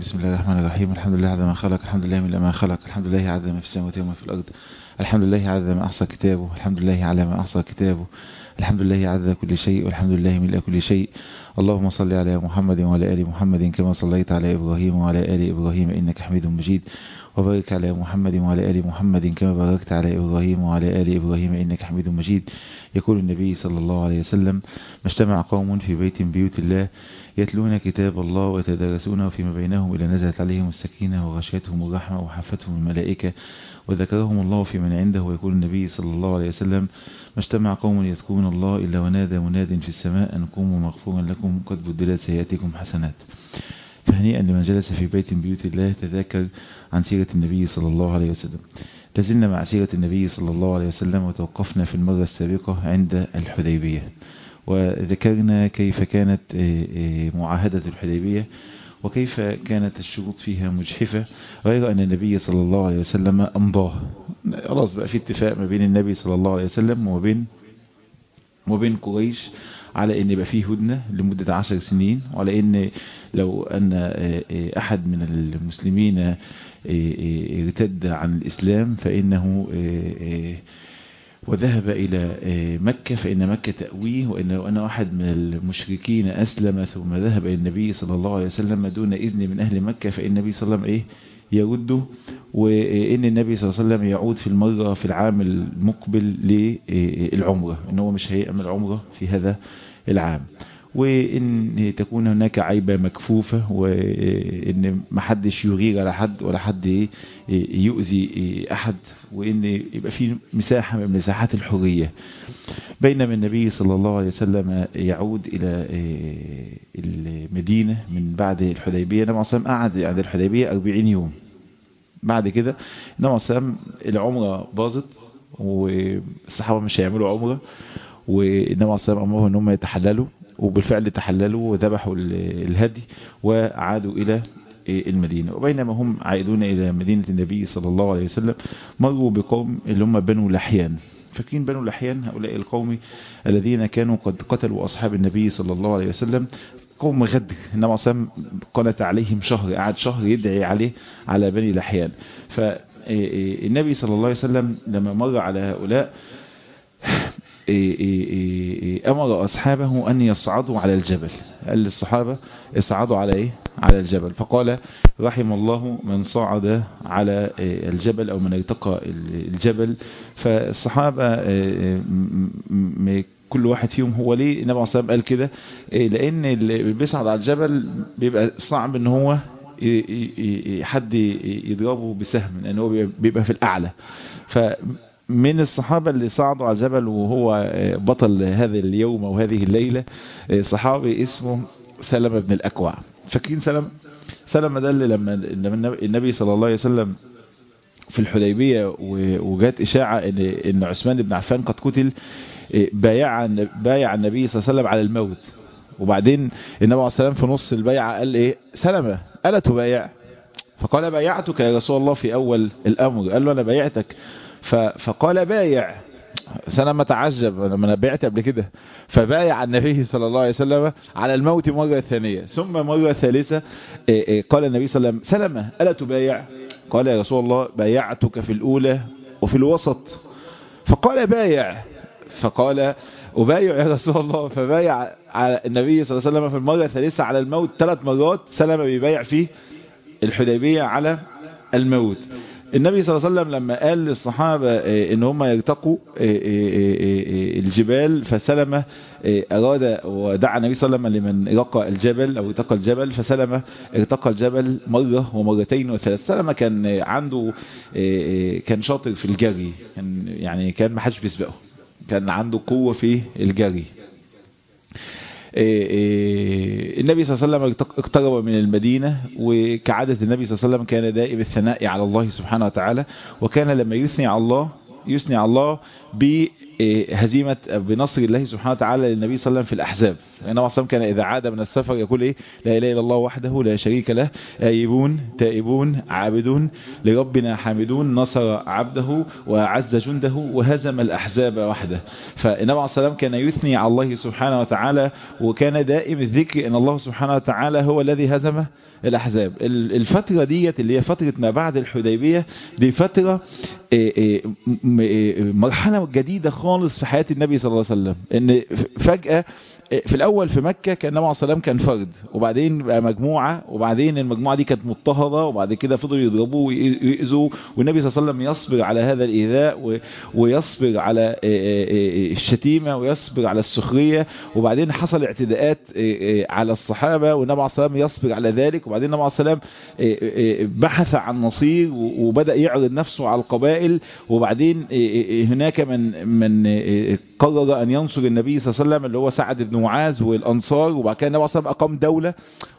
بسم الله الرحمن الرحيم الحمد لله عدد ما خلق الحمد لله من ما خلق الحمد لله عدد ما في السماوات وما في الأرض الحمد لله عدد ما أحصى كتابه الحمد لله على ما أحصى كتابه الحمد لله عدد كل شيء والحمد لله ملء كل شيء اللهم صل على محمد وعلى آل محمد كما صليت على إبراهيم وعلى آل إبراهيم إنك حميد مجيد وبارك على محمد وعلى آل محمد كما باركت على إبراهيم وعلى آل إبراهيم إنك حميد مجيد يقول النبي صلى الله عليه وسلم ما اجتمع قوم في بيت من بيوت الله يتلون كتاب الله ويتدارسونه فيما بينهم إلى نزلت عليهم السكينة وغشيتهم الرحمة وحفتهم الملائكة وذكرهم الله في من عنده ويقول النبي صلى الله عليه وسلم ما اجتمع قوم يذكرون الله إلا ونادى مناد في السماء أن قوموا مغفورا لكم قد بدلت سيئاتكم حسنات فهنيئا لمن جلس في بيت من بيوت الله تذاكر عن سيرة النبي صلى الله عليه وسلم لازلنا مع سيرة النبي صلى الله عليه وسلم وتوقفنا في المرة السابقة عند الحديبية وذكرنا كيف كانت معاهدة الحديبية وكيف كانت الشروط فيها مجحفة غير أن النبي صلى الله عليه وسلم أمضاه خلاص بقى في اتفاق ما بين النبي صلى الله عليه وسلم وبين وبين قريش على ان يبقى فيه هدنة لمدة عشر سنين وعلى ان لو ان احد من المسلمين ارتد عن الاسلام فانه وذهب إلى مكة فإن مكة تأويه وإن لو أن أحد من المشركين أسلم ثم ذهب إلى النبي صلى الله عليه وسلم دون إذن من أهل مكة فإن النبي صلى الله عليه وسلم إيه يرده وإن النبي صلى الله عليه وسلم يعود في المرة في العام المقبل للعمرة إن هو مش هيعمل عمرة في هذا العام وإن تكون هناك عيبة مكفوفة وإن محدش يغير على حد ولا حد يؤذي أحد وإن يبقى في مساحة من مساحات الحرية بينما النبي صلى الله عليه وسلم يعود إلى المدينة من بعد الحديبية النبي صلى الله عليه وسلم قعد عند الحديبية 40 يوم بعد كده النبي صلى الله عليه وسلم العمرة باظت والصحابة مش هيعملوا عمرة والنبي صلى الله عليه وسلم أمرهم أن هم يتحللوا وبالفعل تحللوا وذبحوا الهدي وعادوا إلى المدينة وبينما هم عائدون إلى مدينة النبي صلى الله عليه وسلم مروا بقوم اللي هم بنو لحيان فاكرين بنو لحيان هؤلاء القوم الذين كانوا قد قتلوا أصحاب النبي صلى الله عليه وسلم قوم غدر النبي صلى الله عليه وسلم قنت عليهم شهر قعد شهر يدعي عليه على بني لحيان فالنبي صلى الله عليه وسلم لما مر على هؤلاء أمر أصحابه أن يصعدوا على الجبل قال للصحابة اصعدوا على إيه؟ على الجبل فقال رحم الله من صعد على الجبل أو من ارتقى الجبل فالصحابة كل واحد فيهم هو ليه النبي عليه الصلاة قال كده لأن اللي بيصعد على الجبل بيبقى صعب ان هو حد يضربه بسهم لأن هو بيبقى في الأعلى ف من الصحابة اللي صعدوا على الجبل وهو بطل هذا اليوم أو هذه الليلة صحابي اسمه سلمة بن الأكوع فاكرين سلمة سلمة ده اللي لما النبي صلى الله عليه وسلم في الحديبية وجات إشاعة إن, إن عثمان بن عفان قد قتل بايع بايع النبي صلى الله عليه وسلم على الموت وبعدين النبي عليه السلام في نص البيعة قال إيه سلمة ألا تبايع فقال بايعتك يا رسول الله في أول الأمر قال له أنا بايعتك فقال بايع سلمة تعجب لما انا بعت قبل كده فبايع النبي صلى الله عليه وسلم على الموت مرة ثانية ثم مرة ثالثة قال النبي صلى الله عليه وسلم سلمة ألا تبايع قال يا رسول الله بايعتك في الأولى وفي الوسط فقال بايع فقال أبايع يا رسول الله فبايع على النبي صلى الله عليه وسلم في المرة الثالثة على الموت ثلاث مرات سلمة بيبايع فيه الحديبية على الموت النبي صلى الله عليه وسلم لما قال للصحابة ان هم يرتقوا الجبال فسلمة اراد ودعا النبي صلى الله عليه وسلم لمن رقى الجبل او ارتقى الجبل فسلمة ارتقى الجبل مرة ومرتين وثلاث سلمة كان عنده كان شاطر في الجري كان يعني كان ما حدش بيسبقه كان عنده قوة في الجري النبي صلى الله عليه وسلم اقترب من المدينة وكعادة النبي صلى الله عليه وسلم كان دائم الثناء على الله سبحانه وتعالى وكان لما يثني على الله يثني على الله بهزيمة بنصر الله سبحانه وتعالى للنبي صلى الله عليه وسلم في الأحزاب النبي صلى كان إذا عاد من السفر يقول إيه لا إله إلا الله وحده لا شريك له آيبون تائبون عابدون لربنا حامدون نصر عبده وعز جنده وهزم الأحزاب وحده فالنبي عليه السلام كان يثني على الله سبحانه وتعالى وكان دائم الذكر أن الله سبحانه وتعالى هو الذي هزم الأحزاب الفترة ديت اللي هي فترة ما بعد الحديبية دي فترة مرحلة جديدة خالص في حياة النبي صلى الله عليه وسلم ان فجأة في الاول في مكة كان النبي عليه الصلاه والسلام كان فرد وبعدين بقى مجموعة وبعدين المجموعة دي كانت مضطهدة وبعد كده فضلوا يضربوه ويؤذوا والنبي صلى الله عليه وسلم يصبر على هذا الايذاء ويصبر على الشتيمة ويصبر على السخرية وبعدين حصل اعتداءات على الصحابة والنبي عليه الصلاه والسلام يصبر على ذلك وبعدين النبي عليه الصلاه والسلام بحث عن نصير وبدأ يعرض نفسه على القبائل وبعدين هناك من من قرر ان ينصر النبي صلى الله عليه وسلم اللي هو سعد بن معاذ والانصار وبعد كده النبي صلى الله عليه وسلم اقام دوله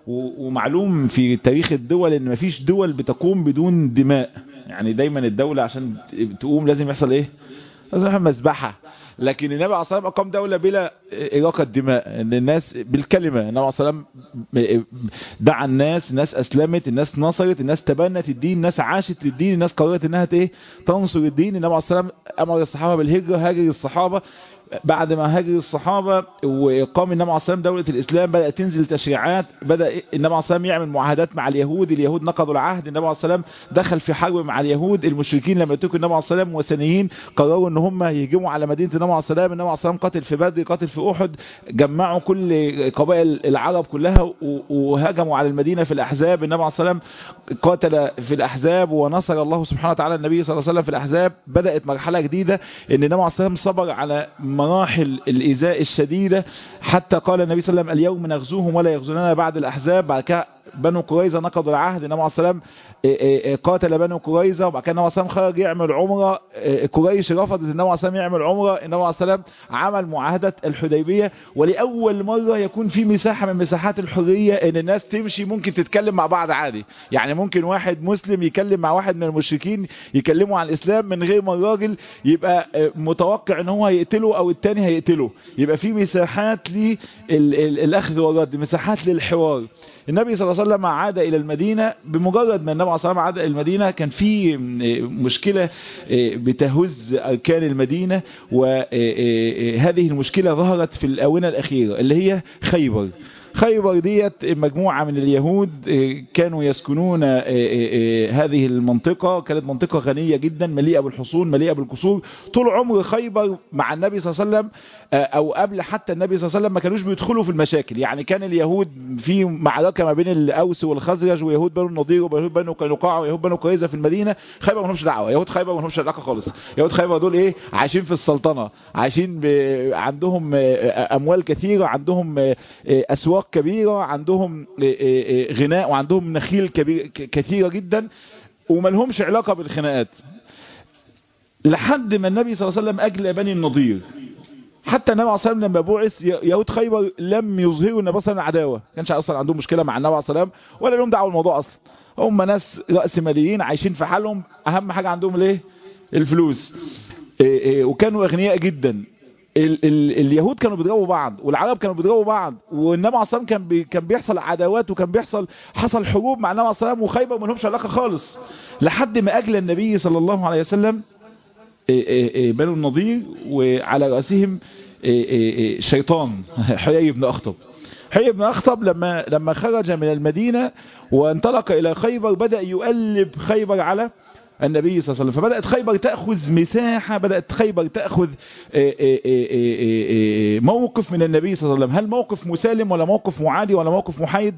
ومعلوم في تاريخ الدول ان مفيش دول بتقوم بدون دماء يعني دايما الدوله عشان تقوم لازم يحصل ايه لازم يحصل مذبحه لكن النبي عليه الصلاه والسلام اقام دوله بلا اراقه دماء ان الناس بالكلمه النبي عليه الصلاه والسلام دعا الناس الناس اسلمت الناس نصرت الناس تبنت الدين الناس عاشت للدين الناس قررت انها ايه تنصر الدين النبي عليه الصلاه والسلام امر الصحابه بالهجره هاجر الصحابه بعد ما هاجر الصحابة وقام النبي عليه الصلاة دولة الإسلام بدأت تنزل تشريعات بدأ النبي عليه الصلاة يعمل معاهدات مع اليهود اليهود نقضوا العهد النبي عليه الصلاة دخل في حرب مع اليهود المشركين لما يتركوا النبي عليه الصلاة وثنيين قرروا ان هم يهجموا على مدينة النبي عليه الصلاة النبي عليه الصلاة قتل في بدر قتل في أحد جمعوا كل قبائل العرب كلها وهجموا على المدينة في الأحزاب النبي عليه الصلاة قاتل في الأحزاب ونصر الله سبحانه وتعالى النبي صلى الله عليه وسلم في الأحزاب بدأت مرحلة جديدة ان النبي عليه الصلاة صبر على مراحل الإزاء الشديدة حتى قال النبي صلى الله عليه وسلم اليوم نغزوهم ولا يغزوننا بعد الأحزاب بعد كده بنو قريظة نقضوا العهد النبي عليه السلام قاتل بنو قريظة وبعد كده النبي عليه السلام خرج يعمل عمرة قريش رفضت النبي عليه السلام يعمل عمرة النبي عليه السلام عمل معاهدة الحديبية ولأول مرة يكون في مساحة من مساحات الحرية ان الناس تمشي ممكن تتكلم مع بعض عادي يعني ممكن واحد مسلم يكلم مع واحد من المشركين يكلموا عن الإسلام من غير ما الراجل يبقى متوقع ان هو هيقتله او التاني هيقتله يبقى في مساحات للأخذ والرد مساحات للحوار النبي صلى الله عليه وسلم عاد إلى المدينة بمجرد ما النبي عليه الصلاة والسلام عاد إلى المدينة كان في مشكلة بتهز أركان المدينة وهذه المشكلة ظهرت في الآونة الأخيرة اللي هي خيبر خيبر ديت مجموعة من اليهود كانوا يسكنون هذه المنطقة كانت منطقة غنية جدا مليئة بالحصون مليئة بالقصور طول عمر خيبر مع النبي صلى الله عليه وسلم او قبل حتى النبي صلى الله عليه وسلم ما كانوش بيدخلوا في المشاكل يعني كان اليهود في معركة ما بين الاوس والخزرج ويهود بنو النضير ويهود بنو قينقاع ويهود بنو قريظة في المدينة خيبر ما لهمش دعوة يهود خيبر ما لهمش علاقة خالص يهود خيبر دول ايه عايشين في السلطنة عايشين ب... عندهم اموال كثيرة عندهم اسواق كبيرة عندهم غناء وعندهم نخيل كبير كثيرة جدا وما لهمش علاقة بالخناقات لحد ما النبي صلى الله عليه وسلم أجلى بني النضير حتى النبي عليه الصلاه والسلام لما بعث يهود خيبر لم يظهروا النبي صلى الله عليه وسلم عداوه كانش اصلا عندهم مشكله مع النبي عليه الصلاه والسلام ولا لهم دعوه بالموضوع اصلا هم ناس راس ماليين عايشين في حالهم اهم حاجه عندهم الايه الفلوس وكانوا اغنياء جدا ال ال اليهود كانوا بيضربوا بعض والعرب كانوا بيضربوا بعض والنبي عليه الصلاه كان بي كان بيحصل عداوات وكان بيحصل حصل حروب مع النبي عليه الصلاه وخيبر ما لهمش علاقه خالص لحد ما اجلى النبي صلى الله عليه وسلم بنو النضير وعلى راسهم شيطان حيي بن اخطب حيي بن اخطب لما لما خرج من المدينه وانطلق الى خيبر بدا يقلب خيبر على النبي صلى الله عليه وسلم فبدأت خيبر تأخذ مساحة بدأت خيبر تأخذ موقف من النبي صلى الله عليه وسلم هل موقف مسالم ولا موقف معادي ولا موقف محايد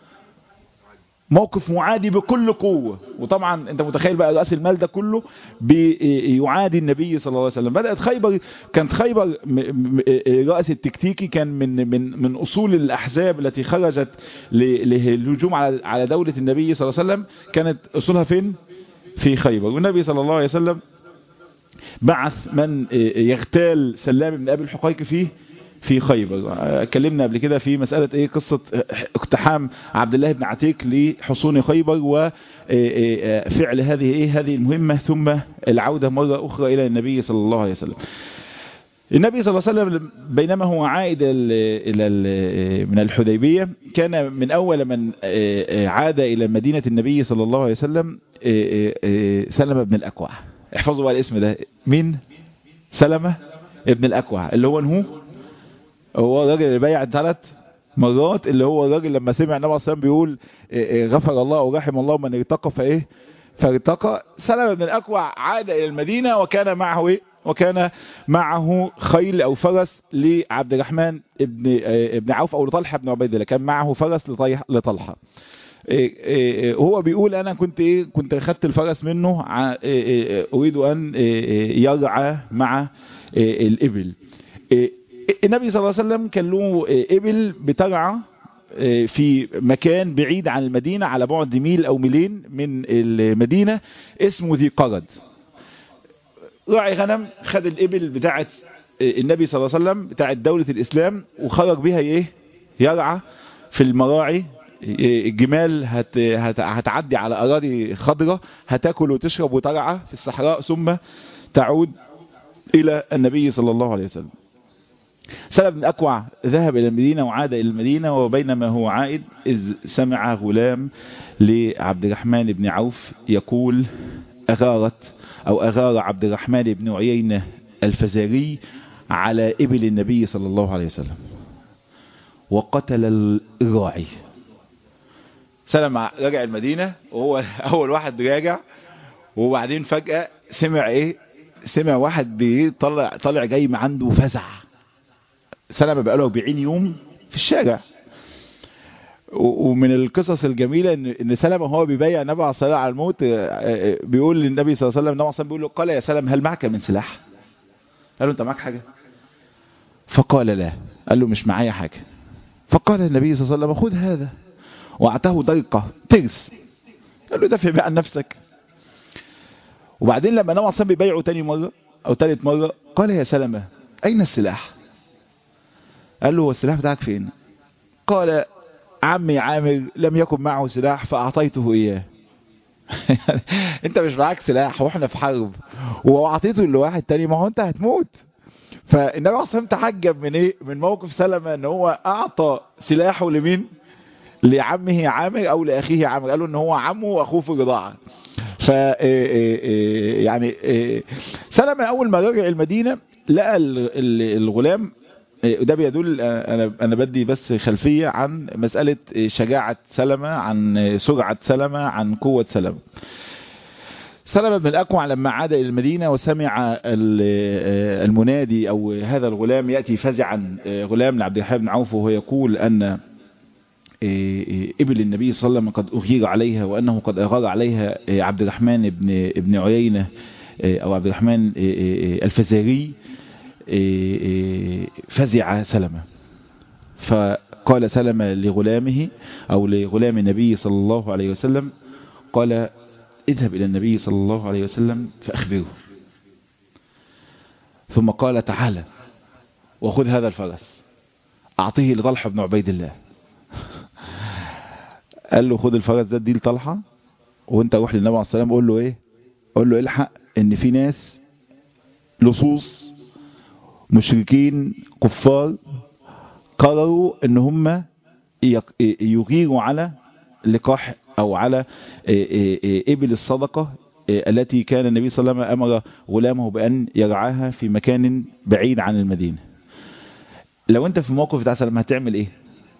موقف معادي بكل قوة وطبعا انت متخيل بقى رأس المال ده كله بيعادي النبي صلى الله عليه وسلم بدأت خيبر كانت خيبر رأس التكتيكي كان من من من أصول الأحزاب التي خرجت للهجوم على على دولة النبي صلى الله عليه وسلم كانت أصولها فين في خيبر والنبي صلى الله عليه وسلم بعث من يغتال سلام بن أبي الحقيق فيه في خيبر اتكلمنا قبل كده في مسألة ايه قصة اقتحام عبد الله بن عتيق لحصون خيبر وفعل هذه ايه هذه المهمة ثم العودة مرة اخرى الى النبي صلى الله عليه وسلم النبي صلى الله عليه وسلم بينما هو عائد الى من الحديبية كان من اول من عاد الى مدينة النبي صلى الله عليه وسلم سلمة بن الاكوع احفظوا بقى الاسم ده مين سلمة ابن الاكوع اللي هو نهو هو الراجل اللي بايع ثلاث مرات اللي هو الراجل لما سمع النبي صلى الله عليه وسلم بيقول غفر الله ورحم الله من ارتقى فايه فارتقى سلمة بن الأكوع عاد إلى المدينة وكان معه إيه؟ وكان معه خيل أو فرس لعبد الرحمن ابن ابن عوف أو لطلحة بن عبيد الله كان معه فرس لطلحة هو بيقول أنا كنت إيه كنت أخدت الفرس منه أريد أن يرعى مع الإبل النبي صلى الله عليه وسلم كان له إبل بترعى في مكان بعيد عن المدينة على بعد ميل او ميلين من المدينة اسمه ذي قرد راعي غنم خد الابل بتاعت النبي صلى الله عليه وسلم بتاعت دولة الاسلام وخرج بها ايه يرعى في المراعي الجمال هت هت هتعدي على اراضي خضراء هتاكل وتشرب وترعى في الصحراء ثم تعود الى النبي صلى الله عليه وسلم سلم بن أكوع ذهب إلى المدينة وعاد إلى المدينة وبينما هو عائد إذ سمع غلام لعبد الرحمن بن عوف يقول أغارت أو أغار عبد الرحمن بن عيينة الفزاري على إبل النبي صلى الله عليه وسلم وقتل الراعي سلم رجع المدينة وهو أول واحد راجع وبعدين فجأة سمع إيه سمع واحد بيطلع طالع جاي من عنده فزع سلمة بقاله 40 يوم في الشارع ومن القصص الجميلة ان ان سلمة هو بيبايع النبي عليه الصلاة على الموت بيقول للنبي صلى الله عليه وسلم النبي صلى بيقول له قال يا سلم هل معك من سلاح قال له انت معك حاجة فقال لا قال له مش معايا حاجة فقال النبي صلى الله عليه وسلم خذ هذا واعطاه ضيقة ترس قال له دافع بقى عن نفسك وبعدين لما النبي صلى بيبايعه تاني مرة او تالت مرة قال يا سلمة اين السلاح قال له هو السلاح بتاعك فين قال عمي عامر لم يكن معه سلاح فأعطيته إياه انت مش معاك سلاح واحنا في حرب واعطيته لواحد تاني ما هو انت هتموت فالنبي اصلا تحجب من ايه من موقف سلمة ان هو اعطى سلاحه لمين لعمه عامر او لاخيه عامر قالوا ان هو عمه واخوه في الرضاعه ف يعني سلمة اول ما رجع المدينة لقى الغلام وده بيدل انا انا بدي بس خلفيه عن مساله شجاعه سلمة عن سرعه سلمة عن قوه سلمة سلمة بن الأكوع لما عاد إلى المدينة وسمع المنادي أو هذا الغلام يأتي فزعا غلام لعبد الرحمن بن عوف وهو يقول أن ابل النبي صلى الله عليه وسلم قد أغير عليها وأنه قد أغار عليها عبد الرحمن بن ابن عيينة أو عبد الرحمن الفزاري فزع سلمة فقال سلمة لغلامه أو لغلام النبي صلى الله عليه وسلم قال اذهب إلى النبي صلى الله عليه وسلم فأخبره ثم قال تعالى وخذ هذا الفرس أعطيه لطلحة بن عبيد الله قال له خذ الفرس ده دي لطلحة وانت روح للنبي عليه الصلاة والسلام قول له ايه قول له الحق ان في ناس لصوص مشركين كفار قرروا ان هم يغيروا على لقاح او على ابل الصدقة التي كان النبي صلى الله عليه وسلم امر غلامه بان يرعاها في مكان بعيد عن المدينة لو انت في الموقف بتاع سلمة هتعمل ايه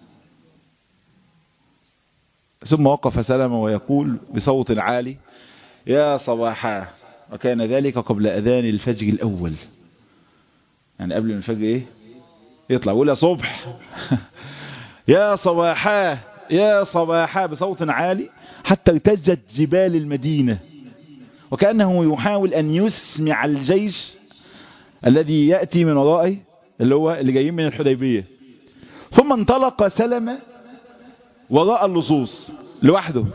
ثم وقف سلمة ويقول بصوت عالي يا صباحا وكان ذلك قبل اذان الفجر الاول يعني قبل ما الفجر ايه يطلع يقول يا صبح يا صباحا يا صباحا بصوت عالي حتى ارتجت جبال المدينة وكأنه يحاول أن يسمع الجيش الذي يأتي من ورائه اللي هو اللي جايين من الحديبية ثم انطلق سلمة وراء اللصوص لوحده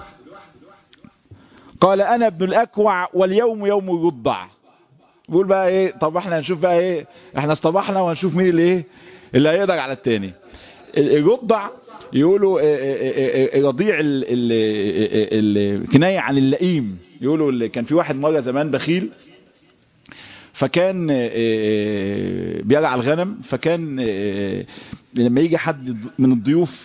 قال أنا ابن الأكوع واليوم يوم الرضع بيقول بقى ايه طب احنا هنشوف بقى ايه احنا اصطبحنا وهنشوف مين اللي ايه اللي هيقدر على التاني الرضع يقولوا رضيع الكناية عن اللئيم يقولوا اللي كان في واحد مرة زمان بخيل فكان بيرعى الغنم فكان لما يجي حد من الضيوف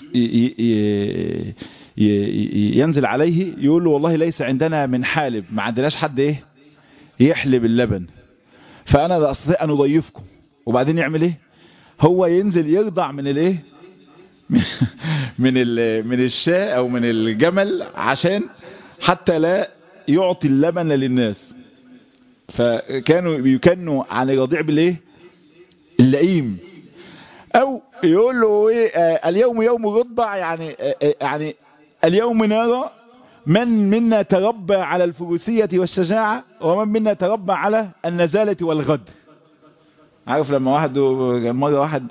ينزل عليه يقول له والله ليس عندنا من حالب ما عندناش حد ايه يحلب اللبن فانا لا استطيع ان اضيفكم وبعدين يعمل ايه هو ينزل يرضع من الايه من من الشاة او من الجمل عشان حتى لا يعطي اللبن للناس فكانوا بيكنوا عن الرضيع بالايه اللئيم او يقول له ايه آه اليوم يوم رضع يعني آه يعني اليوم نرى من منا تربى على الفروسية والشجاعة ومن منا تربى على النزالة والغد عارف لما واحد مرة واحد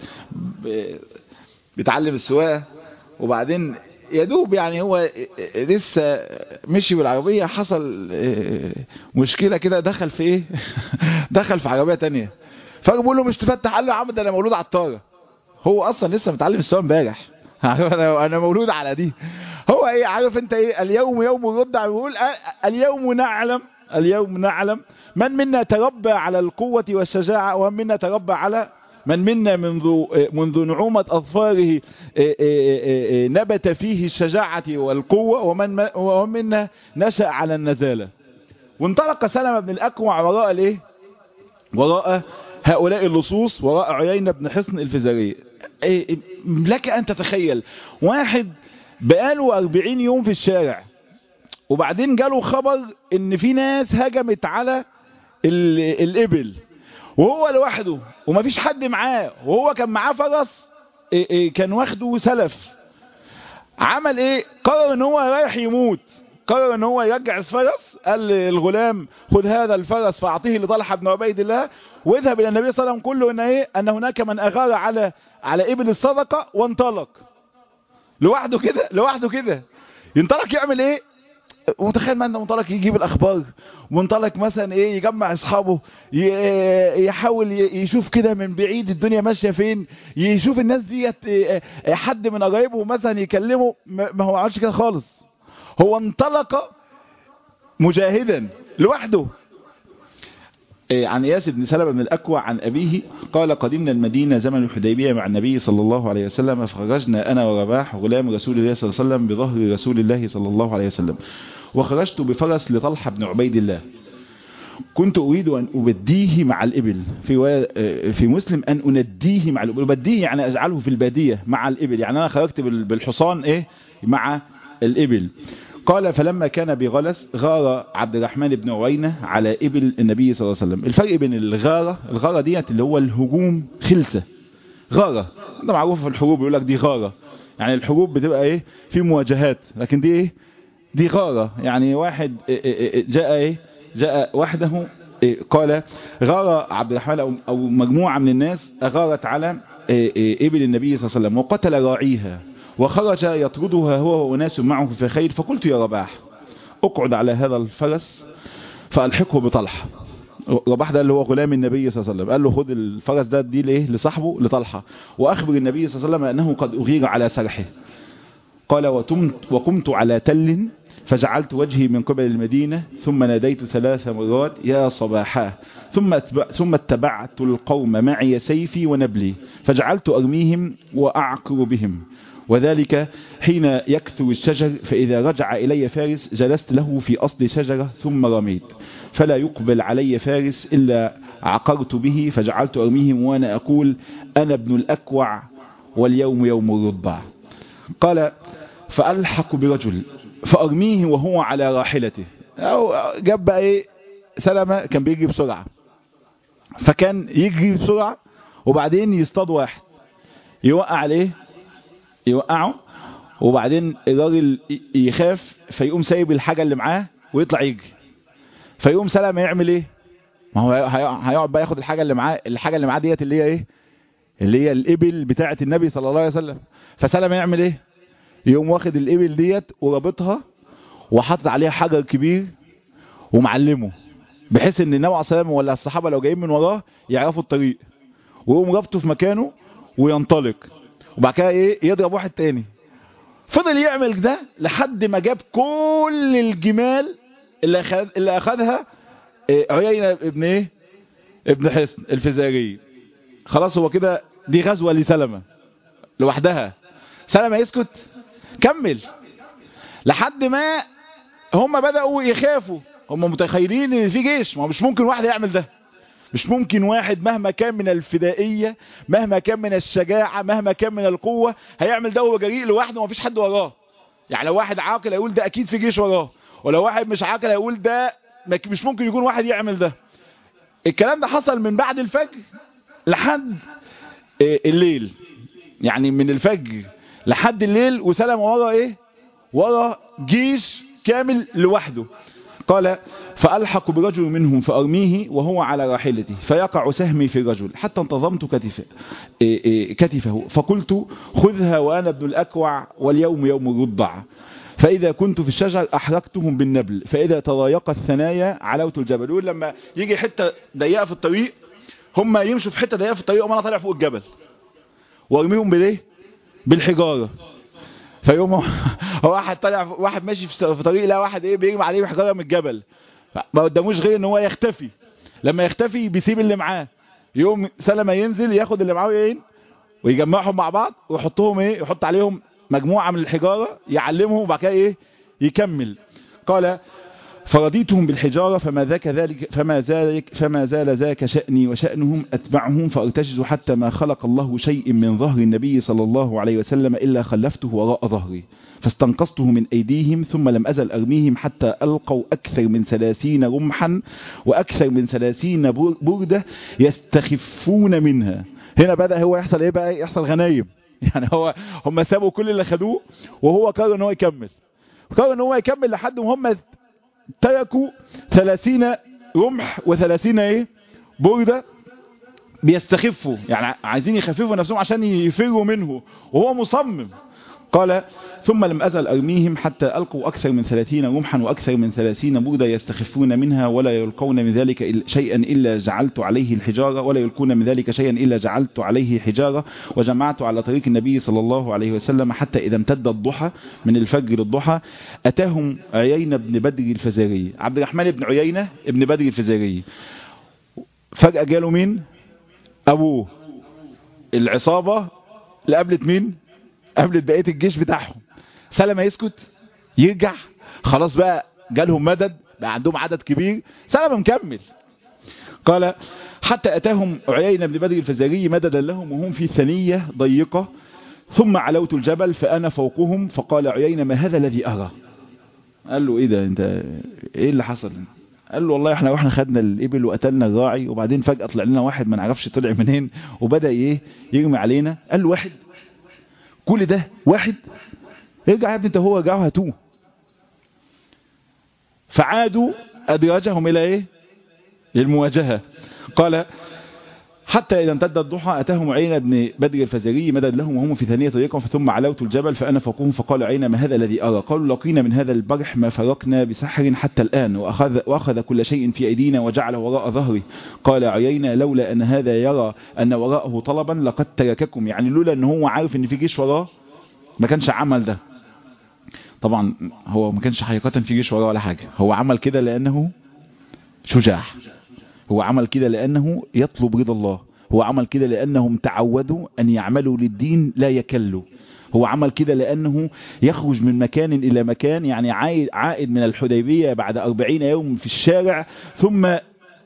بيتعلم السواقة وبعدين يدوب يعني هو لسه مشي بالعربية حصل مشكلة كده دخل في ايه دخل في عربية تانية فبقول له مش تفتح قال له يا عم ده انا مولود على الطارة هو اصلا لسه متعلم السواقة امبارح انا انا مولود على دي هو ايه عارف انت ايه اليوم يوم الرضع بيقول اليوم نعلم اليوم نعلم من منا تربى على القوة والشجاعة ومن منا تربى على من منا منذ منذ نعومة أظفاره نبت فيه الشجاعة والقوة ومن ومن منا نشأ على النزالة وانطلق سلمة بن الأكوع وراء الايه وراء هؤلاء اللصوص وراء عيينة بن حصن الفزارية لك أن تتخيل واحد بقاله 40 يوم في الشارع وبعدين جاله خبر ان في ناس هجمت على الابل وهو لوحده ومفيش حد معاه وهو كان معاه فرس كان واخده سلف عمل ايه قرر ان هو رايح يموت قرر ان هو يرجع الفرس قال للغلام خذ هذا الفرس فاعطيه لطلحه بن عبيد الله واذهب الى النبي صلى الله عليه وسلم كله ان ايه ان هناك من اغار على على ابل الصدقه وانطلق لوحده كده لوحده كده ينطلق يعمل ايه وتخيل ما انت منطلق يجيب الاخبار منطلق مثلا ايه يجمع اصحابه يحاول يشوف كده من بعيد الدنيا ماشيه فين يشوف الناس ديت حد من قرايبه مثلا يكلمه ما هو عملش كده خالص هو انطلق مجاهدا لوحده عن اياس بن سلمة بن الأكوع عن أبيه قال قدمنا المدينة زمن الحديبية مع النبي صلى الله عليه وسلم فخرجنا أنا ورباح غلام رسول الله صلى الله عليه وسلم بظهر رسول الله صلى الله عليه وسلم وخرجت بفرس لطلحة بن عبيد الله كنت أريد أن أبديه مع الإبل في في مسلم أن أنديه مع الإبل أبديه يعني أجعله في البادية مع الإبل يعني أنا خرجت بالحصان إيه مع الإبل قال فلما كان بغلس غار عبد الرحمن بن عوينة على إبل النبي صلى الله عليه وسلم الفرق بين الغارة الغارة ديت اللي هو الهجوم خلسة غارة ده معروف في الحروب يقول لك دي غارة يعني الحروب بتبقى ايه في مواجهات لكن دي ايه دي غارة يعني واحد جاء ايه جاء وحده إيه قال غار عبد الرحمن أو, أو مجموعة من الناس أغارت على إيه إبل النبي صلى الله عليه وسلم وقتل راعيها وخرج يطردها هو وناس معه في خير فقلت يا رباح اقعد على هذا الفرس فألحقه بطلحة رباح ده اللي هو غلام النبي صلى الله عليه وسلم قال له خد الفرس ده دي لايه لصاحبه لطلحة واخبر النبي صلى الله عليه وسلم انه قد اغير على سرحه قال وتمت وقمت على تل فجعلت وجهي من قبل المدينة ثم ناديت ثلاث مرات يا صباحا ثم ثم اتبعت القوم معي سيفي ونبلي فجعلت أرميهم وأعقر بهم وذلك حين يكثر الشجر فإذا رجع إلي فارس جلست له في أصل شجرة ثم رميت فلا يقبل علي فارس إلا عقرت به فجعلت أرميهم وأنا أقول أنا ابن الأكوع واليوم يوم الرضع قال فألحق برجل فأرميه وهو على راحلته أو جاب بقى إيه سلمة كان بيجري بسرعة فكان يجري بسرعة وبعدين يصطاد واحد يوقع عليه يوقعه وبعدين الراجل يخاف فيقوم سايب الحاجة اللي معاه ويطلع يجري فيقوم سلمة يعمل ايه ما هو هيقعد بقى ياخد الحاجة اللي معاه الحاجة اللي معاه ديت اللي هي ايه اللي هي الابل بتاعة النبي صلى الله عليه وسلم فسلمة يعمل ايه يقوم واخد الابل ديت ورابطها وحاطط عليها حجر كبير ومعلمه بحيث ان النبي عليه الصلاه ولا الصحابه لو جايين من وراه يعرفوا الطريق ويقوم رابطه في مكانه وينطلق وبعد كده ايه يضرب واحد تاني فضل يعمل ده لحد ما جاب كل الجمال اللي أخذ اللي اخذها إيه عيينة ابن ايه ابن حسن الفزاري خلاص هو كده دي غزوة لسلمة لوحدها سلمة يسكت كمل لحد ما هم بدأوا يخافوا هم متخيلين ان في جيش ما مش ممكن واحد يعمل ده مش ممكن واحد مهما كان من الفدائية مهما كان من الشجاعة مهما كان من القوة هيعمل ده وهو جريء لوحده ومفيش حد وراه يعني لو واحد عاقل هيقول ده اكيد في جيش وراه ولو واحد مش عاقل هيقول ده مش ممكن يكون واحد يعمل ده الكلام ده حصل من بعد الفجر لحد الليل يعني من الفجر لحد الليل وسلم ورا ايه ورا جيش كامل لوحده قال فألحق برجل منهم فأرميه وهو على راحلته فيقع سهمي في الرجل حتى انتظمت كتفه, كتفه فقلت خذها وأنا ابن الأكوع واليوم يوم الرضع فإذا كنت في الشجر أحرقتهم بالنبل فإذا تضايق الثنايا علوت الجبل يقول لما يجي حتة ضيقة في الطريق هم يمشوا في حتة ضيقة في الطريق وأنا طالع فوق الجبل وارميهم بالايه بالحجارة فيوم هو واحد طالع واحد ماشي في طريق لا واحد ايه بيرمي عليه حجاره من الجبل ما قداموش غير ان هو يختفي لما يختفي بيسيب اللي معاه يوم سلمة ينزل ياخد اللي معاه ايه ويجمعهم مع بعض ويحطهم ايه يحط عليهم مجموعة من الحجارة يعلمهم وبعد كده ايه يكمل قال فرضيتهم بالحجارة فما ذاك ذلك فما ذلك فما زال ذاك شأني وشأنهم أتبعهم فارتجز حتى ما خلق الله شيء من ظهر النبي صلى الله عليه وسلم إلا خلفته وراء ظهري فاستنقصته من أيديهم ثم لم أزل أرميهم حتى ألقوا أكثر من ثلاثين رمحا وأكثر من ثلاثين بردة يستخفون منها هنا بدأ هو يحصل إيه بقى يحصل غنايم يعني هو هم سابوا كل اللي خدوه وهو قرر ان هو يكمل قرر ان هو يكمل لحد ما هم تركوا 30 رمح و30 ايه بردة بيستخفوا يعني عايزين يخففوا نفسهم عشان يفروا منه وهو مصمم قال ثم لم أزل أرميهم حتى ألقوا أكثر من ثلاثين رمحا وأكثر من ثلاثين بردة يستخفون منها ولا يلقون من ذلك شيئا إلا جعلت عليه الحجارة ولا يلقون من ذلك شيئا إلا جعلت عليه حجارة وجمعت على طريق النبي صلى الله عليه وسلم حتى إذا امتد الضحى من الفجر للضحى أتاهم عيينة بن بدر الفزاري عبد الرحمن بن عيينة بن بدر الفزاري فجأة جاله مين أبوه العصابة اللي قابلت مين قابلت بقية الجيش بتاعهم سلمة يسكت يرجع خلاص بقى جالهم مدد بقى عندهم عدد كبير سلمة مكمل قال حتى أتاهم عيينة بن بدر الفزاري مددا لهم وهم في ثنية ضيقة ثم علوت الجبل فأنا فوقهم فقال عيينة ما هذا الذي أرى قال له ايه ده انت ايه اللي حصل قال له والله احنا واحنا خدنا الابل وقتلنا الراعي وبعدين فجأة طلع لنا واحد ما نعرفش طلع منين وبدأ ايه يرمي علينا قال له واحد كل ده واحد ارجع يا ابني انت هو رجعوا هاتوه فعادوا ادراجهم الى ايه للمواجهة قال حتى إذا امتد الضحى أتاهم عين بن بدر الفزاري مدد لهم وهم في ثانية طريقهم ثم علوت الجبل فأنا فوقهم فقال عين ما هذا الذي أرى قالوا لقينا من هذا البرح ما فرقنا بسحر حتى الآن وأخذ, وأخذ كل شيء في أيدينا وجعله وراء ظهري قال عيينا لولا أن هذا يرى أن وراءه طلبا لقد ترككم يعني لولا أن هو عارف أن في جيش وراه ما كانش عمل ده طبعا هو ما كانش حقيقة في جيش وراه ولا حاجة هو عمل كده لأنه شجاع هو عمل كده لأنه يطلب رضا الله هو عمل كده لأنهم تعودوا أن يعملوا للدين لا يكلوا هو عمل كده لأنه يخرج من مكان إلى مكان يعني عائد, عائد من الحديبية بعد أربعين يوم في الشارع ثم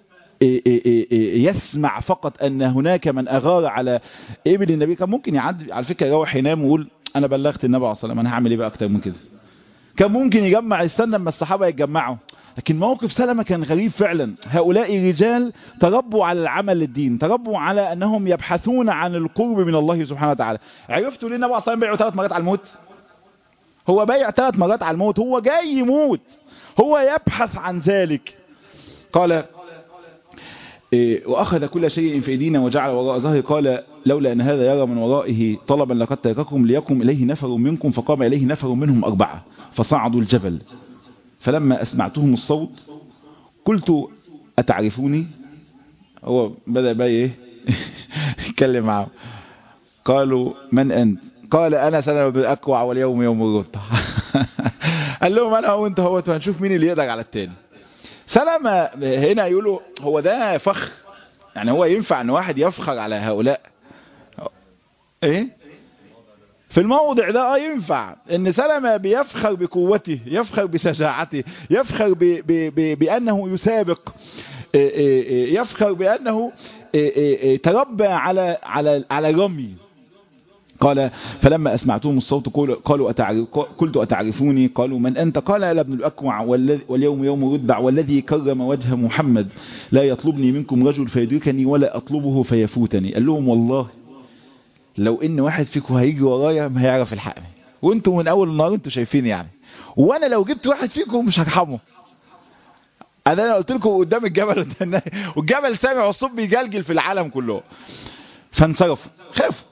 يسمع فقط أن هناك من أغار على إبل النبي كان ممكن يعد على فكرة يروح ينام ويقول أنا بلغت النبي عليه الصلاة والسلام أنا هعمل إيه بقى أكتر من كده كان ممكن يجمع يستنى لما الصحابة يتجمعوا لكن موقف سلمة كان غريب فعلا هؤلاء رجال تربوا على العمل للدين تربوا على أنهم يبحثون عن القرب من الله سبحانه وتعالى عرفتوا ليه النبي صلى الله عليه وسلم بيعوا ثلاث مرات على الموت هو بايع ثلاث مرات على الموت هو جاي يموت هو يبحث عن ذلك قال إيه وأخذ كل شيء في أيدينا وجعل وراء ظهري قال لولا أن هذا يرى من ورائه طلبا لقد ترككم ليقم إليه نفر منكم فقام إليه نفر منهم أربعة فصعدوا الجبل فلما أسمعتهم الصوت قلت أتعرفوني هو بدأ بقى ايه يتكلم معهم قالوا من أنت قال أنا سنة بالأكوع واليوم يوم الرطة قال لهم أنا وانت هو هنشوف مين اللي يقدر على التاني سلمة هنا يقولوا هو ده فخر يعني هو ينفع ان واحد يفخر على هؤلاء ايه في الموضع ده اه ينفع ان سلمة بيفخر بقوته يفخر بشجاعته يفخر ب ب ب بانه يسابق يفخر بانه تربى على على على رمي قال فلما أسمعتهم الصوت قالوا أتعرف قلت أتعرفوني قالوا من أنت قال ألا ابن الأكوع واليوم يوم ردع والذي كرم وجه محمد لا يطلبني منكم رجل فيدركني ولا أطلبه فيفوتني قال لهم والله لو إن واحد فيكم هيجي ورايا ما هيعرف الحقني وانتم من أول النهار انتم شايفين يعني وأنا لو جبت واحد فيكم مش هرحمه أنا أنا قلت لكم قدام الجبل والجبل سامع والصوت بيجلجل في العالم كله فانصرفوا خافوا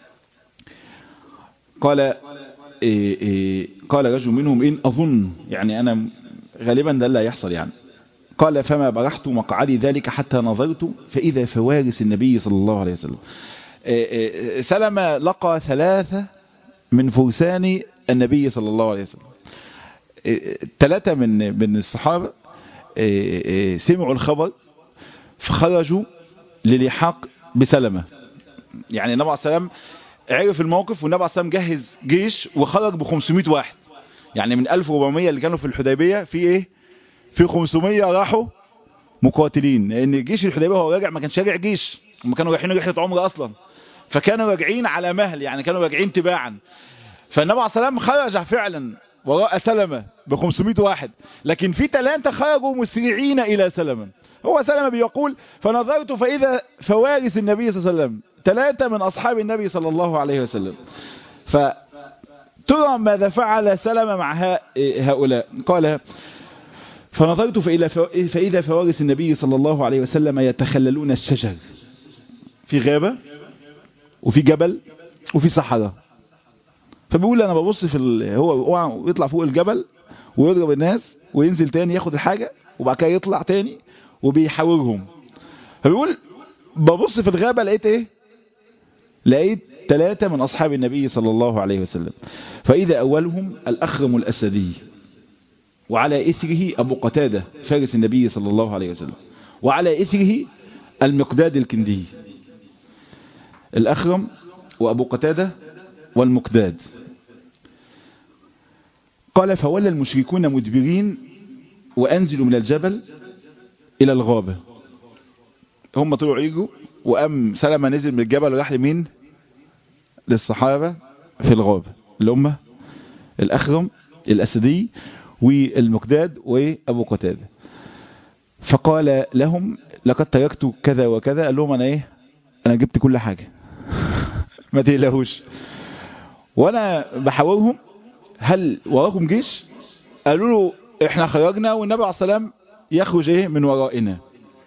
قال إيه إيه قال رجل منهم إن أظن يعني أنا غالبا ده اللي هيحصل يعني قال فما برحت مقعدي ذلك حتى نظرت فإذا فوارس النبي صلى الله عليه وسلم إيه سلم لقى ثلاثة من فرسان النبي صلى الله عليه وسلم ثلاثة من من الصحابة سمعوا الخبر فخرجوا للحاق بسلمة يعني النبي عليه السلام عرف الموقف والنبي عليه السلام جهز جيش وخرج ب 500 واحد يعني من 1400 اللي كانوا في الحديبية في ايه في 500 راحوا مقاتلين لان جيش الحديبية هو راجع ما كانش راجع جيش هم كانوا رايحين رحلة عمره اصلا فكانوا راجعين على مهل يعني كانوا راجعين تباعا فالنبي عليه السلام خرج فعلا وراء سلمة ب 500 واحد لكن في ثلاثة خرجوا مسرعين الى سلمة هو سلمة بيقول فنظرت فإذا فوارس النبي صلى الله عليه وسلم ثلاثة من أصحاب النبي صلى الله عليه وسلم فترى ماذا فعل سلمة مع هؤلاء قال فنظرت فإذا فوارس النبي صلى الله عليه وسلم يتخللون الشجر في غابة وفي جبل وفي صحراء فبيقول أنا ببص في ال... هو هو يطلع فوق الجبل ويضرب الناس وينزل تاني ياخد الحاجة وبعد كده يطلع تاني وبيحاورهم فبيقول ببص في الغابة لقيت ايه لقيت ثلاثة من أصحاب النبي صلى الله عليه وسلم فإذا أولهم الأخرم الأسدي وعلى إثره أبو قتادة فارس النبي صلى الله عليه وسلم وعلى إثره المقداد الكندي الأخرم وأبو قتادة والمقداد قال فولى المشركون مدبرين وأنزلوا من الجبل إلى الغابة هم طلعوا يجوا وقام سلمة نزل من الجبل وراح لمين للصحابة في الغابة اللي هم الأخرم الأسدي والمقداد وأبو قتادة فقال لهم لقد تركت كذا وكذا قال لهم أنا إيه أنا جبت كل حاجة ما تقلقوش وأنا بحاورهم هل وراكم جيش قالوا له احنا خرجنا والنبي عليه السلام يخرج ايه من ورائنا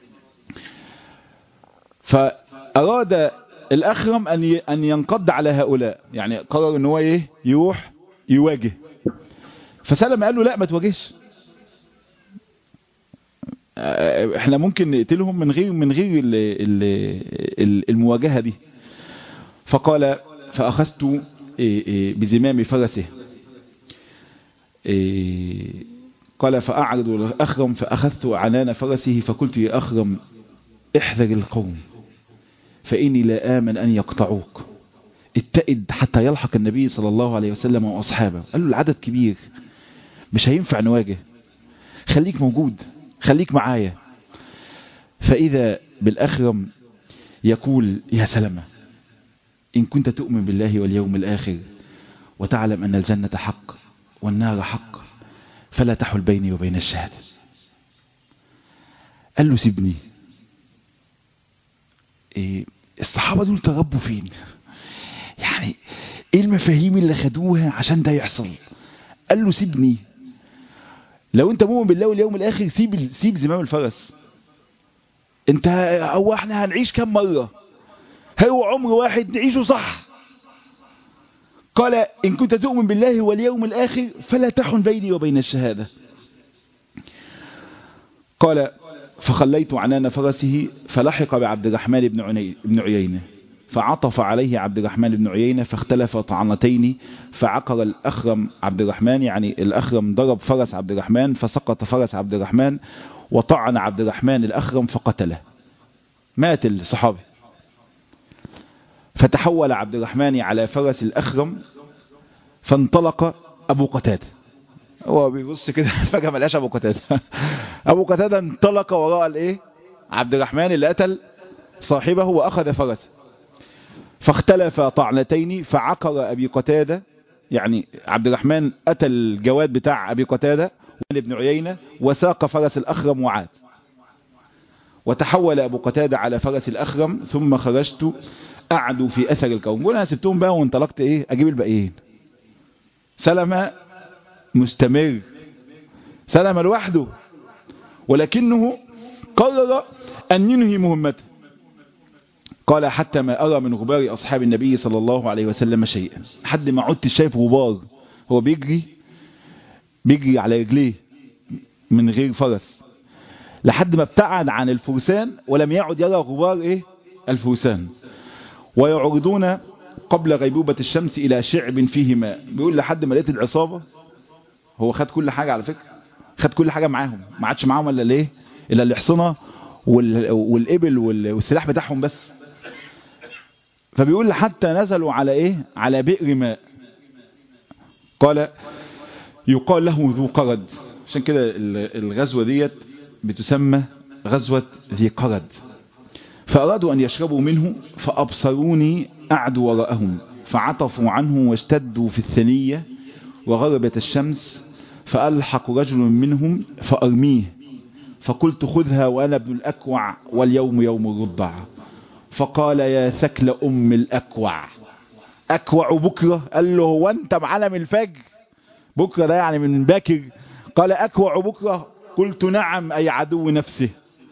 فأراد الأخرم أن أن ينقض على هؤلاء يعني قرر ان هو ايه يروح يواجه فسلم قال له لا ما تواجهش احنا ممكن نقتلهم من غير من غير ال ال المواجهة دي فقال فأخذت بزمام فرسه قال فأعرض الأخرم فأخذت عنان فرسه فقلت يا أخرم احذر القوم فإني لا آمن أن يقطعوك اتئد حتى يلحق النبي صلى الله عليه وسلم وأصحابه قال له العدد كبير مش هينفع نواجه خليك موجود خليك معايا فإذا بالأخرم يقول يا سلامة إن كنت تؤمن بالله واليوم الآخر وتعلم أن الجنة حق والنار حق فلا تحل بيني وبين الشهادة قال له سيبني إيه الصحابة دول تربوا فين يعني ايه المفاهيم اللي خدوها عشان ده يحصل قال له سيبني لو انت مؤمن بالله واليوم الاخر سيب سيب زمام الفرس انت هو احنا هنعيش كم مرة هو عمر واحد نعيشه صح قال إن كنت تؤمن بالله واليوم الآخر فلا تحن بيني وبين الشهادة قال فخليت عنان فرسه فلحق بعبد الرحمن بن, عني بن عيينة فعطف عليه عبد الرحمن بن عيينة فاختلف طعنتين فعقر الأخرم عبد الرحمن يعني الأخرم ضرب فرس عبد الرحمن فسقط فرس عبد الرحمن وطعن عبد الرحمن الأخرم فقتله مات الصحابي فتحول عبد الرحمن على فرس الأخرم فانطلق ابو قتاده هو بيبص كده فجاه ما لقاش ابو قتاده ابو قتاده انطلق وراء الايه عبد الرحمن اللي قتل صاحبه واخذ فرسه فاختلف طعنتين فعقر ابي قتاده يعني عبد الرحمن اتى الجواد بتاع ابي قتاده ابن عيينه وساق فرس الاخرم وعاد وتحول ابو قتاده على فرس الاخرم ثم خرجت قعدوا في اثر الكون قول انا سبتهم بقى وانطلقت ايه اجيب الباقيين سلمة مستمر سلمة لوحده ولكنه قرر ان ينهي مهمته قال حتى ما أرى من غبار أصحاب النبي صلى الله عليه وسلم شيئا حد ما عدت شايف غبار هو بيجري بيجري على رجليه من غير فرس لحد ما ابتعد عن الفرسان ولم يعد يرى غبار ايه الفرسان ويعرضون قبل غيبوبة الشمس إلى شعب فيه ماء بيقول لحد ما لقيت العصابة هو خد كل حاجة على فكرة خد كل حاجة معاهم ما عادش معاهم الا الايه الا الحصنة والإبل والسلاح بتاعهم بس فبيقول حتى نزلوا على ايه على بئر ماء قال يقال له ذو قرد عشان كده الغزوة ديت بتسمى غزوة ذي قرد فأرادوا أن يشربوا منه فأبصروني أعدوا وراءهم فعطفوا عنه واشتدوا في الثنية وغربت الشمس فألحق رجل منهم فأرميه فقلت خذها وأنا ابن الأكوع واليوم يوم الرضع فقال يا ثكل أم الأكوع أكوع بكرة قال له هو أنت معلم الفجر بكرة ده يعني من باكر قال أكوع بكرة قلت نعم أي عدو نفسه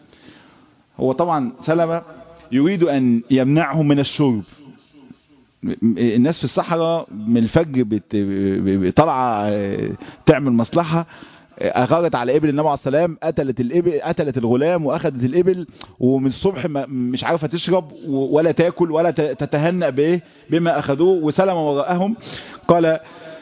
هو طبعا سلمة يريد أن يمنعهم من الشرب الناس في الصحراء من الفجر طالعه تعمل مصلحة أغارت على إبل النبي عليه السلام قتلت الإبل قتلت الغلام وأخذت الإبل ومن الصبح مش عارفة تشرب ولا تاكل ولا تتهنأ بإيه بما أخذوه وسلم وراءهم قال